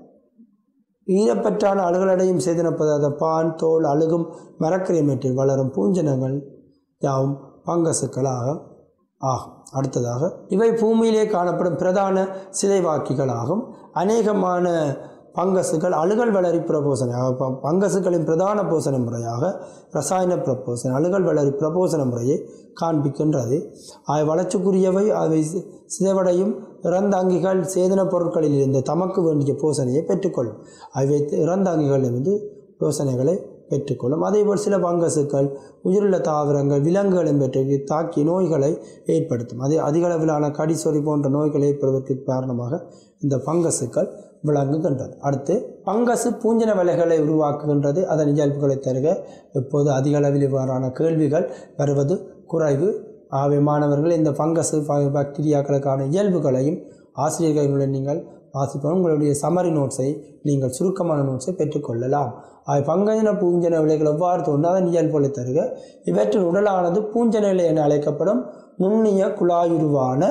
ஈரப்பற்றான அழுகலடையும் சேதனப்படாத பான் தோல் அழுகும் மரக்கிரமேற்றில் வளரும் பூஞ்சனங்கள் யாவும் பங்கசுக்களாக ஆகும் அடுத்ததாக இவை பூமியிலே காணப்படும் பிரதான சிதைவாக்கிகளாகும் அநேகமான பங்கசுகள் அழுகல் வளரி பிரபோசனை ப- பங்கசுகளின் பிரதான போசன முறையாக ரசாயன பிரபோசனை அழுகல் வளரி பிரபோசன முறையை காண்பிக்கின்றது அவை வளர்ச்சிக்குரியவை அவை சி- சிதைவடையும் இறந்தாங்கிகள் சேதன பொருட்களில் இருந்து தமக்கு வேண்டிய போசனையை பெற்றுக்கொள்ளும் அவை இறந்தாங்கிகளிலிருந்து யோசனைகளை பெற்றுக்கொள்ளும் அதேபோல் சில பங்கசுக்கள் உயிருள்ள தாவரங்கள் விலங்குகளையும் பெற்று தாக்கி நோய்களை ஏற்படுத்தும் அதே அதிக அளவிலான கடிசொறி போன்ற நோய்கள் ஏற்படுவதற்கு காரணமாக இந்த பங்கசுக்கள் விளங்குகின்றது அடுத்து பங்கசு பூஞ்சன வலைகளை உருவாக்குகின்றது அதன் இயல்புகளை தருக இப்போது அதிக அளவில் இவ்வாறான கேள்விகள் வருவது குறைவு ஆகவே மாணவர்கள் இந்த பங்கசு ப- பாக்டீரியாக்களுக்கான இயல்புகளையும் ஆசிரியர்களுடன் நீங்கள் வாசிப்போம் உங்களுடைய சமரி நோட்ஸை நீங்கள் சுருக்கமான நோட்ஸை பெற்றுக்கொள்ளலாம் அவை பங்கஜன பூஞ்சன விலைகள் எவ்வாறு தோன்றும் அதன் இயல்புகளை தருக இவற்றின் உடலானது பூஞ்சன இலை என அழைக்கப்படும் நுண்ணிய குழாயுருவான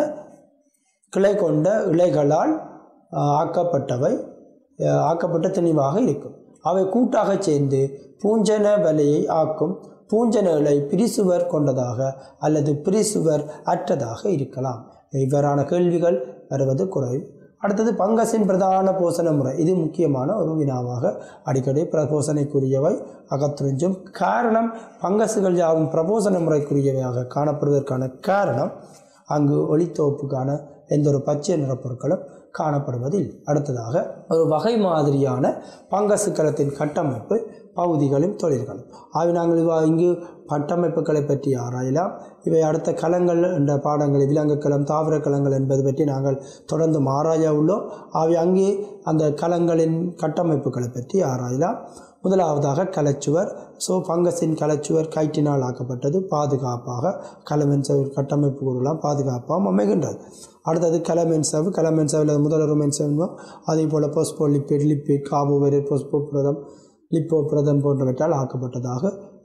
கிளை கொண்ட இலைகளால் ஆஹ், ஆக்கப்பட்டவை ஆஹ், ஆக்கப்பட்ட திணிவாக இருக்கும் அவை கூட்டாக சேர்ந்து பூஞ்சன வலையை ஆக்கும் பூஞ்சன இலை பிரிசுவர் கொண்டதாக அல்லது பிரிசுவர் அற்றதாக இருக்கலாம் இவ்வாறான கேள்விகள் வருவது குறைவு அடுத்தது பங்கசின் பிரதான போசன முறை இது முக்கியமான ஒரு வினாவாக அடிக்கடி பிரபோசனைக்குரியவை அகத்துறிஞ்சும் காரணம் பங்கசுகள் யாவும் பிரபோசன முறைக்குரியவையாக காணப்படுவதற்கான காரணம் அங்கு ஒளித்தோப்புக்கான எந்த ஒரு பச்சை நிறப்பொருட்களும் காணப்படுவதில்லை அடுத்ததாக ஒரு வகை மாதிரியான பங்கசுக்களத்தின் கட்டமைப்பு பகுதிகளும் தொழில்களும் ஆகவே நாங்கள் இவா இங்கு கட்டமைப்புகளை பற்றி ஆராயலாம் இவை அடுத்த களங்கள் என்ற பாடங்களில் விலங்குக்களம் தாவர களங்கள் என்பது பற்றி நாங்கள் தொடர்ந்து ஆராய உள்ளோம் ஆகவே அங்கே அந்த களங்களின் கட்டமைப்புகளை பற்றி ஆராயலாம் முதலாவதாக கலைச்சுவர் ஸோ பங்கஸின் கலைச்சுவர் கைட்டினால் ஆக்கப்பட்டது பாதுகாப்பாக கலமென் சவு கட்டமைப்பு கூறலாம் பாதுகாப்பாகவும் அமைகின்றது அடுத்தது கலமென் சவு கலமென் சவில் முதலொரு மென்சவோ அதே போல் போஸ்போ லிப்பிட் லிப்பிட் காபோவெரி போஸ்போ புரதம் லிப்போ புரதம் போன்றவற்றால் ஆக்கப்பட்டதாக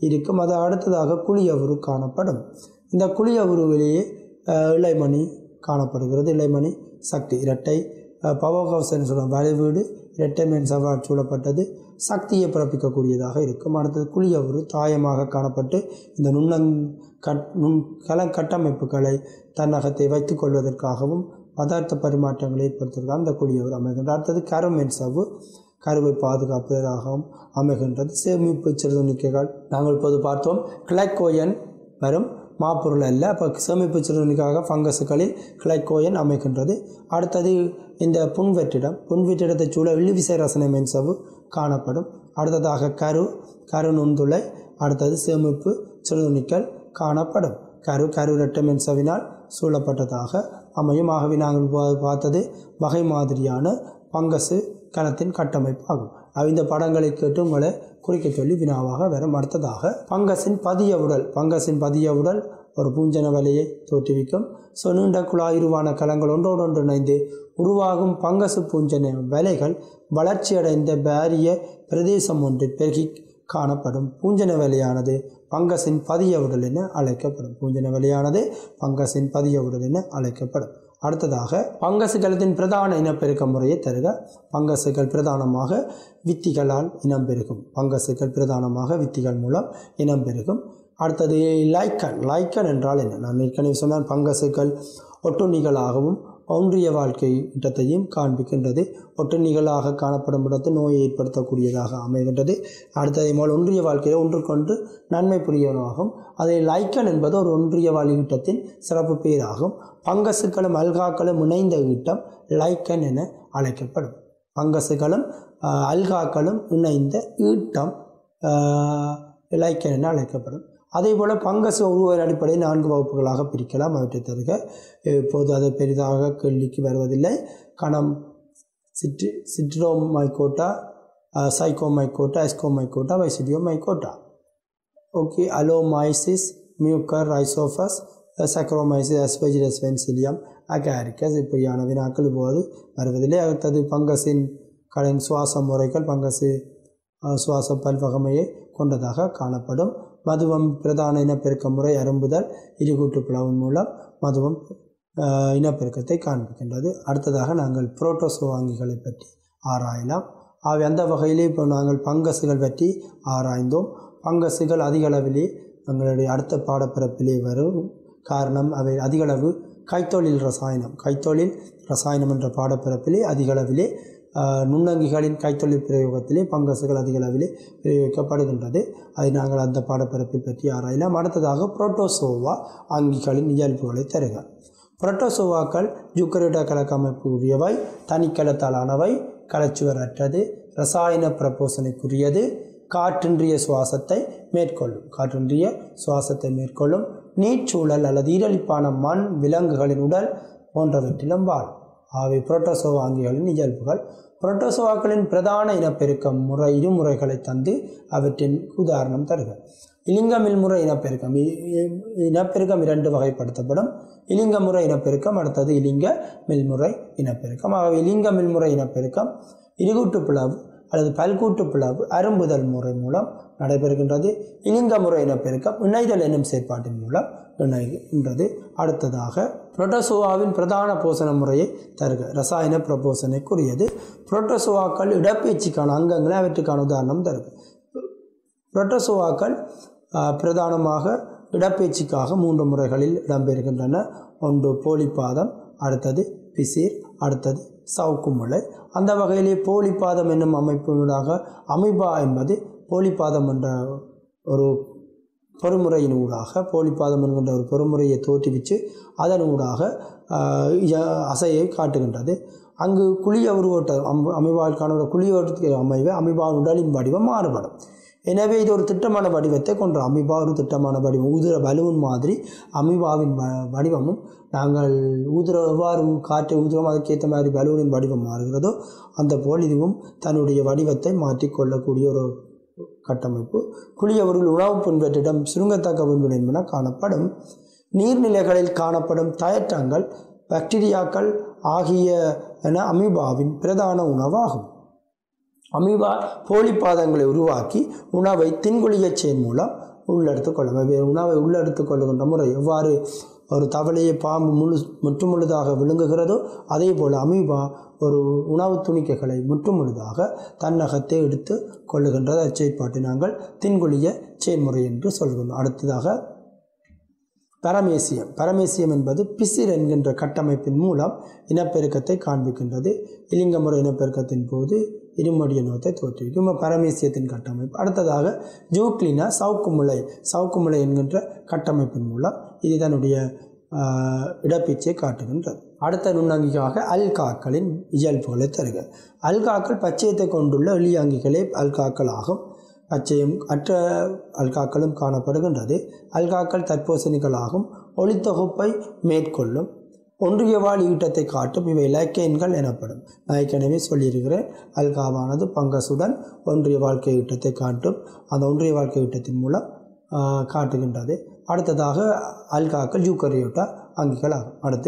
இருக்கும் அது அடுத்ததாக குழியவுரு காணப்படும் இந்த குழியவுருவிலேயே அஹ், இளைமணி காணப்படுகிறது இளைமணி சக்தி இரட்டை பவர் ஹவுஸ்ன்னு சொல்லுவோம் வளைவீடு இரட்டை மென் சவால் சூழப்பட்டது சக்தியை பிறப்பிக்கக்கூடியதாக இருக்கும் அடுத்தது குழியவுரு தாயமாக காணப்பட்டு இந்த நுண்ணங் கட் நுண் கல கட்டமைப்புகளை தன்னகத்தை வைத்துக் கொள்வதற்காகவும் பதார்த்த பரிமாற்றங்களை ஏற்படுத்துவதற்கு அந்த குழியவுரு அமைகின்றது அடுத்தது கருமென் சவ்வு கருவை பாதுகாப்பதற்காகவும் அமைகின்றது சேமிப்பு சிறுதுணிக்கைகள் நாங்கள் இப்போது பார்த்தோம் கிளைக்கோயன் வரும் மாப்பொருள் அல்ல அப்போ சேமிப்பு சிறுதுணிக்காக ஃபங்கஸுகளில் கிளைக்கோயன் அமைகின்றது அடுத்தது இந்த புன்வெற்றிடம் புன்வெற்றிடத்தை சூழ வில்லுவிசை ரசனை மென்சவு காணப்படும் அடுத்ததாக கரு கரு நுண்துளை அடுத்தது சேமிப்பு சிறுதுணிக்கல் காணப்படும் கரு கரு இரட்டை மென்சவினால் சூழப்பட்டதாக அமையும் ஆகவே நாங்கள் பா- பார்த்தது வகை மாதிரியான பங்கசு கலத்தின் கட்டமைப்பு ஆகும் அஹ் இந்த படங்களை கேட்டு உங்களை குறிக்க சொல்லி வினாவாக வரும் அடுத்ததாக பங்கசின் பதிய உடல் பங்கசின் பதிய உடல் ஒரு பூஞ்சன வலையை தோற்றுவிக்கும் ஸோ நீண்ட குழாயுருவான கலங்கள் ஒன்றோடொன்று இணைந்து உருவாகும் பங்கசு பூஞ்சன வலைகள் வளர்ச்சியடைந்த பாரிய பிரதேசம் ஒன்றில் பெருகி காணப்படும் பூஞ்சன வலையானது பங்கசின் பதிய உடல் என அழைக்கப்படும் பூஞ்சன வலையானது பங்கசின் பதிய உடல் என அழைக்கப்படும் அடுத்ததாக பங்கசுகளத்தின் பிரதான இனப்பெருக்க முறையை தருக பங்கசுகள் பிரதானமாக வித்திகளால் இனம் பெருகும் பங்கசுகள் பிரதானமாக வித்திகள் மூலம் இனம் பெருகும் அடுத்தது லைக்கன் லைக்கன் என்றால் என்ன நான் ஏற்கனவே சொன்னேன் பங்கசுகள் ஒட்டுண்ணிகளாகவும் ஒன்றிய வாழ்க்கை இடத்தையும் காண்பிக்கின்றது ஒட்டுண்ணிகளாக காணப்படும் இடத்து நோயை ஏற்படுத்தக்கூடியதாக அமைகின்றது அடுத்ததை போல் ஒன்றிய வாழ்க்கையில் ஒன்றுக்கொன்று நன்மை புரியவாகும் அதை லைக்கன் என்பது ஒரு ஒன்றிய வாழ் ஈட்டத்தின் சிறப்பு பேராகும் பங்கசுகளும் அல்காக்களும் இணைந்த ஈட்டம் லைக்கன் என அழைக்கப்படும் பங்கசுகளும் ஆஹ், அல்காக்களும் இணைந்த ஈட்டம் ஆஹ், லைக்கன் என அழைக்கப்படும் அதே போல் பங்கசு உருவ அடிப்படையில் நான்கு வகுப்புகளாக பிரிக்கலாம் அவற்றை தருக இப்போது அது பெரிதாக கேள்விக்கு வருவதில்லை கணம் சிட்ரி Chytridiomycota Zygomycota Ascomycota Basidiomycota okay Allomyces Mucor Rhizopus Saccharomyces Aspergillus Penicillium Agaricus இப்படியான வினாக்கள் இப்போது வருவதில்லை அடுத்தது பங்கசின் கலின் சுவாச முறைகள் பங்கசு அஹ், சுவாச பல்வகமையை கொண்டதாக காணப்படும் மதுவம் பிரதான இனப்பெருக்க முறை அரும்புதல் இருகூட்டு பிளவின் மூலம் மதுவம் அஹ், இனப்பெருக்கத்தை காண்பிக்கின்றது அடுத்ததாக நாங்கள் புரோட்டோசோவாங்கிகளை பற்றி ஆராயலாம் அவை அந்த வகையிலே இப்போ நாங்கள் பங்கசுகள் பற்றி ஆராய்ந்தோம் பங்கசுகள் அதிக அளவிலே எங்களுடைய அடுத்த பாடப்பிறப்பிலே வரும் காரணம் அவை அதிகளவு கைத்தொழில் ரசாயனம் கைத்தொழில் ரசாயனம் என்ற பாடப்பிறப்பிலே அதிக அளவிலே ஆஹ், நுண்ணங்கிகளின் கைத்தொழில் பிரயோகத்திலே பங்கசுகள் அதிக அளவிலே பிரயோகிக்கப்படுகின்றது அதை நாங்கள் அந்த பாடப்பிறப்பில் பற்றி ஆராயலாம் அடுத்ததாக புரோட்டோசோவா அங்கிகளின் இயல்புகளை தருக புரோட்டோசோவாக்கள் ஜுக்கரிட கலக்கமைப்பு உரியவை தனிக்கலத்தாலானவை கலச்சுவரற்றது ரசாயன பிரபோசனைக்குரியது காற்றின்றிய சுவாசத்தை மேற்கொள்ளும் காற்றின்றிய சுவாசத்தை மேற்கொள்ளும் நீர்ச்சூழல் அல்லது ஈரலிப்பான மண் விலங்குகளின் உடல் போன்றவற்றிலும் வாழும் ஆகவே புரோட்டோசோவாங்கிகளின் இயல்புகள் புரோட்டோசோவாக்களின் பிரதான இனப்பெருக்கம் முறை இருமுறைகளை தந்து அவற்றின் உதாரணம் தருக இலிங்கமில் முறை இனப்பெருக்கம் இ- இ- இனப்பெருக்கம் இரண்டு வகைப்படுத்தப்படும் இலிங்க முறை இனப்பெருக்கம் அடுத்தது இலிங்க மில்முறை இனப்பெருக்கம் ஆகவே இலிங்க மில்முறை இனப்பெருக்கம் இருகூட்டு பிளவு அல்லது பல்கூட்டு பிளவு அரும்புதல் முறை மூலம் நடைபெறுகின்றது இலிங்க முறை இனப்பெருக்கம் இணைதல் என்னும் செயற்பாட்டின் மூலம் இணைகின்றது அடுத்ததாக புரோட்டோசோவாவின் பிரதான போசன முறையை தருக ரசாயன பிரபோசனைக்குரியது புரோட்டோசோவாக்கள் இடப்பெயர்ச்சிக்கான அங்கங்களை அவற்றுக்கான உதாரணம் தருக புரோட்டோசோவாக்கள் ஆஹ், பிரதானமாக இடப்பெயர்ச்சிக்காக மூன்று முறைகளில் இடம்பெறுகின்றன ஒன்று போலிப்பாதம் அடுத்தது பிசிர் அடுத்தது சவுக்கு முளை அந்த வகையிலே போலிப்பாதம் என்னும் அமைப்பினூடாக அமிபா என்பது போலிப்பாதம் என்ற ஒரு பொறுமுறையின் ஊடாக போலிப்பாதம் என்கின்ற ஒரு பொறுமுறையை தோற்றுவித்து அதன் ஊடாக ஆஹ், இய- அசையை காட்டுகின்றது அங்கு குழிய உருவோட்ட அம் அமிபாவுக்கான ஒரு குழியோட்டத்துக்கு அமைவு அமிபாவின் உடலின் வடிவம் மாறுபடும் எனவே இது ஒரு திட்டமான வடிவத்தை கொண்ட அமிபா ஒரு திட்டமான வடிவம் ஊதுற பலூன் மாதிரி அமிபாவின் வ வடிவமும் நாங்கள் ஊதுற எவ்வாறு காற்றை ஊதுறோம் அதுக்கேற்ற மாதிரி பலூனின் வடிவம் மாறுகிறதோ அந்த போல் இதுவும் தன்னுடைய வடிவத்தை மாற்றிக்கொள்ளக்கூடிய ஒரு கட்டமைப்பு குளியவர்கள் உணவு புண்பற்றிடம் சுருங்கத்தக்க புண்பு என்பன காணப்படும் நீர்நிலைகளில் காணப்படும் தயற்றங்கள் பாக்டீரியாக்கள் ஆகிய என அமீபாவின் பிரதான உணவாகும் அமீபா போலிப்பாதங்களை உருவாக்கி உணவை தின்குழியச் செயல் மூலம் உள்ளெடுத்துக் கொள்ளும் வெவ்வேறு உணவை உள்ளெடுத்துக் கொள்ளுகின்ற முறை எவ்வாறு ஒரு தவளையை பாம்பு முழு முற்று முழுதாக விழுங்குகிறதோ அதே போல் அமீபா ஒரு உணவு துணிக்கைகளை முற்று முழுதாக தன்னகத்தை எடுத்து கொள்ளுகின்றது அச்செய்பாட்டை நாங்கள் தின்குழிய செயல்முறை என்று சொல்கின்றோம் அடுத்ததாக பரமேசியம் பரமேசியம் என்பது பிசிர் என்கின்ற கட்டமைப்பின் மூலம் இனப்பெருக்கத்தை காண்பிக்கின்றது இலிங்கமுறை இனப்பெருக்கத்தின் போது இருமடிய நோத்தை தோற்றுவிக்கும் பரமேசியத்தின் கட்டமைப்பு அடுத்ததாக ஜூக்ளினா சவுக்குமுலை சவுக்குமுலை என்கின்ற கட்டமைப்பின் மூலம் இது தன்னுடைய ஆஹ், இடப்பீச்சை காட்டுகின்றது அடுத்த நுண்ணங்கிக்காக அல்காக்களின் இயல்புகளை தருக அல்காக்கள் பச்சையத்தை கொண்டுள்ள எளியாங்கிகளே அல்காக்கள் ஆகும் பச்சையும் அற்ற அல்காக்களும் காணப்படுகின்றது அல்காக்கள் தற்போசணிகளாகும் ஒளித்தொகுப்பை மேற்கொள்ளும் ஒன்றிய வாழ் ஈட்டத்தை காட்டும் இவை இலக்கியன்கள் எனப்படும் நான் ஏற்கனவே சொல்லியிருக்கிறேன் அல்காவானது பங்கசுடன் ஒன்றிய வாழ்க்கை ஈட்டத்தை காட்டும் அந்த ஒன்றிய வாழ்க்கை ஈட்டத்தின் மூலம் ஆஹ், காட்டுகின்றது அடுத்ததாக அல்காக்கள் யூக்கரியோட்டா அங்கிகள் ஆகும் அடுத்து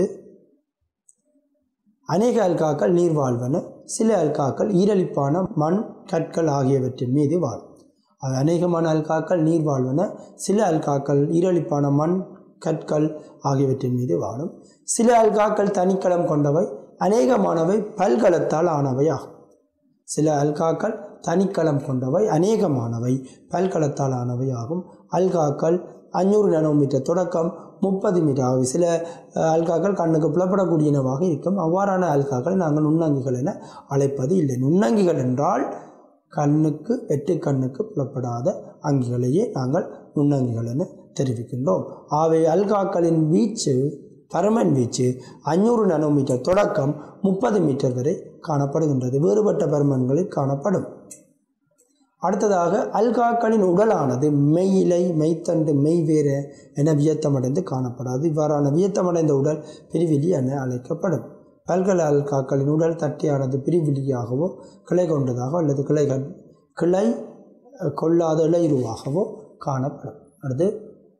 அநேக அல்காக்கள் நீர் வாழ்வன சில அல்காக்கள் ஈரலிப்பான மண் கற்கள் ஆகியவற்றின் மீது வாழும் அவை அநேகமான அல்காக்கள் நீர் வாழ்வன சில அல்காக்கள் ஈரலிப்பான மண் கற்கள் ஆகியவற்றின் மீது வாழும் சில அல்காக்கள் தனிக்களம் கொண்டவை அநேகமானவை பல்கலத்தால் ஆனவை ஆகும் சில அல்காக்கள் தனிக்களம் கொண்டவை அநேகமானவை பல்கலத்தால் ஆனவை ஆகும் அல்காக்கள் அஞ்சூறு நானோமீட்டர் தொடக்கம் முப்பது மீட்டர் ஆகும் சில அஹ், அல்காக்கள் கண்ணுக்கு புலப்படக்கூடியனவாக இருக்கும் அவ்வாறான அல்காக்களை நாங்கள் நுண்ணங்கிகள் என அழைப்பது இல்லை நுண்ணங்கிகள் என்றால் கண்ணுக்கு வெட்டு கண்ணுக்கு புலப்படாத அங்கிகளையே நாங்கள் நுண்ணங்கிகள் என தெரிவிக்கின்றோம் ஆகவே அல்காக்களின் வீச்சு பரமன் வீச்சு அஞ்சூறு நானோமீட்டர் தொடக்கம் முப்பது மீட்டர் வரை காணப்படுகின்றது வேறுபட்ட பருமன்களில் காணப்படும் அடுத்ததாக அல்காக்களின் உடலானது மெய்யிலை மெய்த்தண்டு மெய்வேர என வியத்தமடைந்து காணப்படாது இவ்வாறான வியத்தமடைந்த உடல் பிரிவிலி என அழைக்கப்படும் பல்கல அல்காக்களின் உடல் தட்டியானது பிரிவிலியாகவோ கிளை கொண்டதாகவோ அல்லது கிளைகள் கிளை அஹ், கொள்ளாத இலையுருவாகவோ காணப்படும் அடுத்து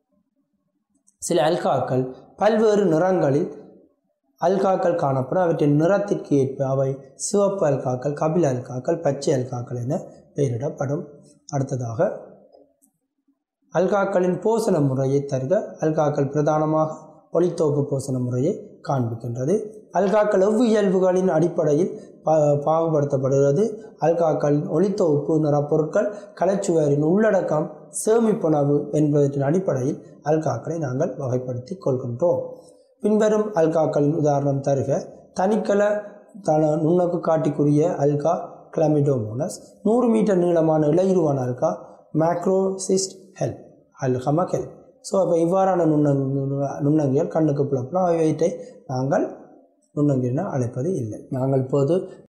சில அல்காக்கள் பல்வேறு நிறங்களில் அல்காக்கள் காணப்படும் அவற்றின் நிறத்திற்கு ஏற்ப அவை சிவப்பு அல்காக்கள் கபில அல்காக்கள் பச்சை அல்காக்கள் என பெயரிடப்படும் அடுத்ததாக அல்காக்களின் போசன முறையை தருக அல்காக்கள் பிரதானமாக ஒளித்தோப்பு போசன முறையை காண்பிக்கின்றது அல்காக்கள் எவ்வியல்புகளின் அடிப்படையில் பா பாகுபடுத்தப்படுகிறது அல்காக்களின் ஒளித்தொகுப்பு நிறப்பொருட்கள் கலைச்சுவரின் உள்ளடக்கம் சேமிப்புணவு என்பவற்றின் அடிப்படையில் அல்காக்களை நாங்கள் வகைப்படுத்தி கொள்கின்றோம் பின்வரும் அல்காக்களின் உதாரணம் தருக தனிக்கல தன நுண்ணக்கு காட்டிக்குரிய அல்கா கிளமிடோமோனஸ் நூறு மீட்டர் நீளமான இலையுருவான அல்கா மேக்ரோசிஸ்ட் ஹெல்ப் அல்ஹமக் ஹெல்ப் ஸோ அப்போ இவ்வாறான நுண்ணங் நுண்ணங்கிகள் கண்ணுக்கு புலப்படும் அவைவற்றை நாங்கள் நுண்ணங்கி என அழைப்பது இல்லை நாங்கள் இப்போது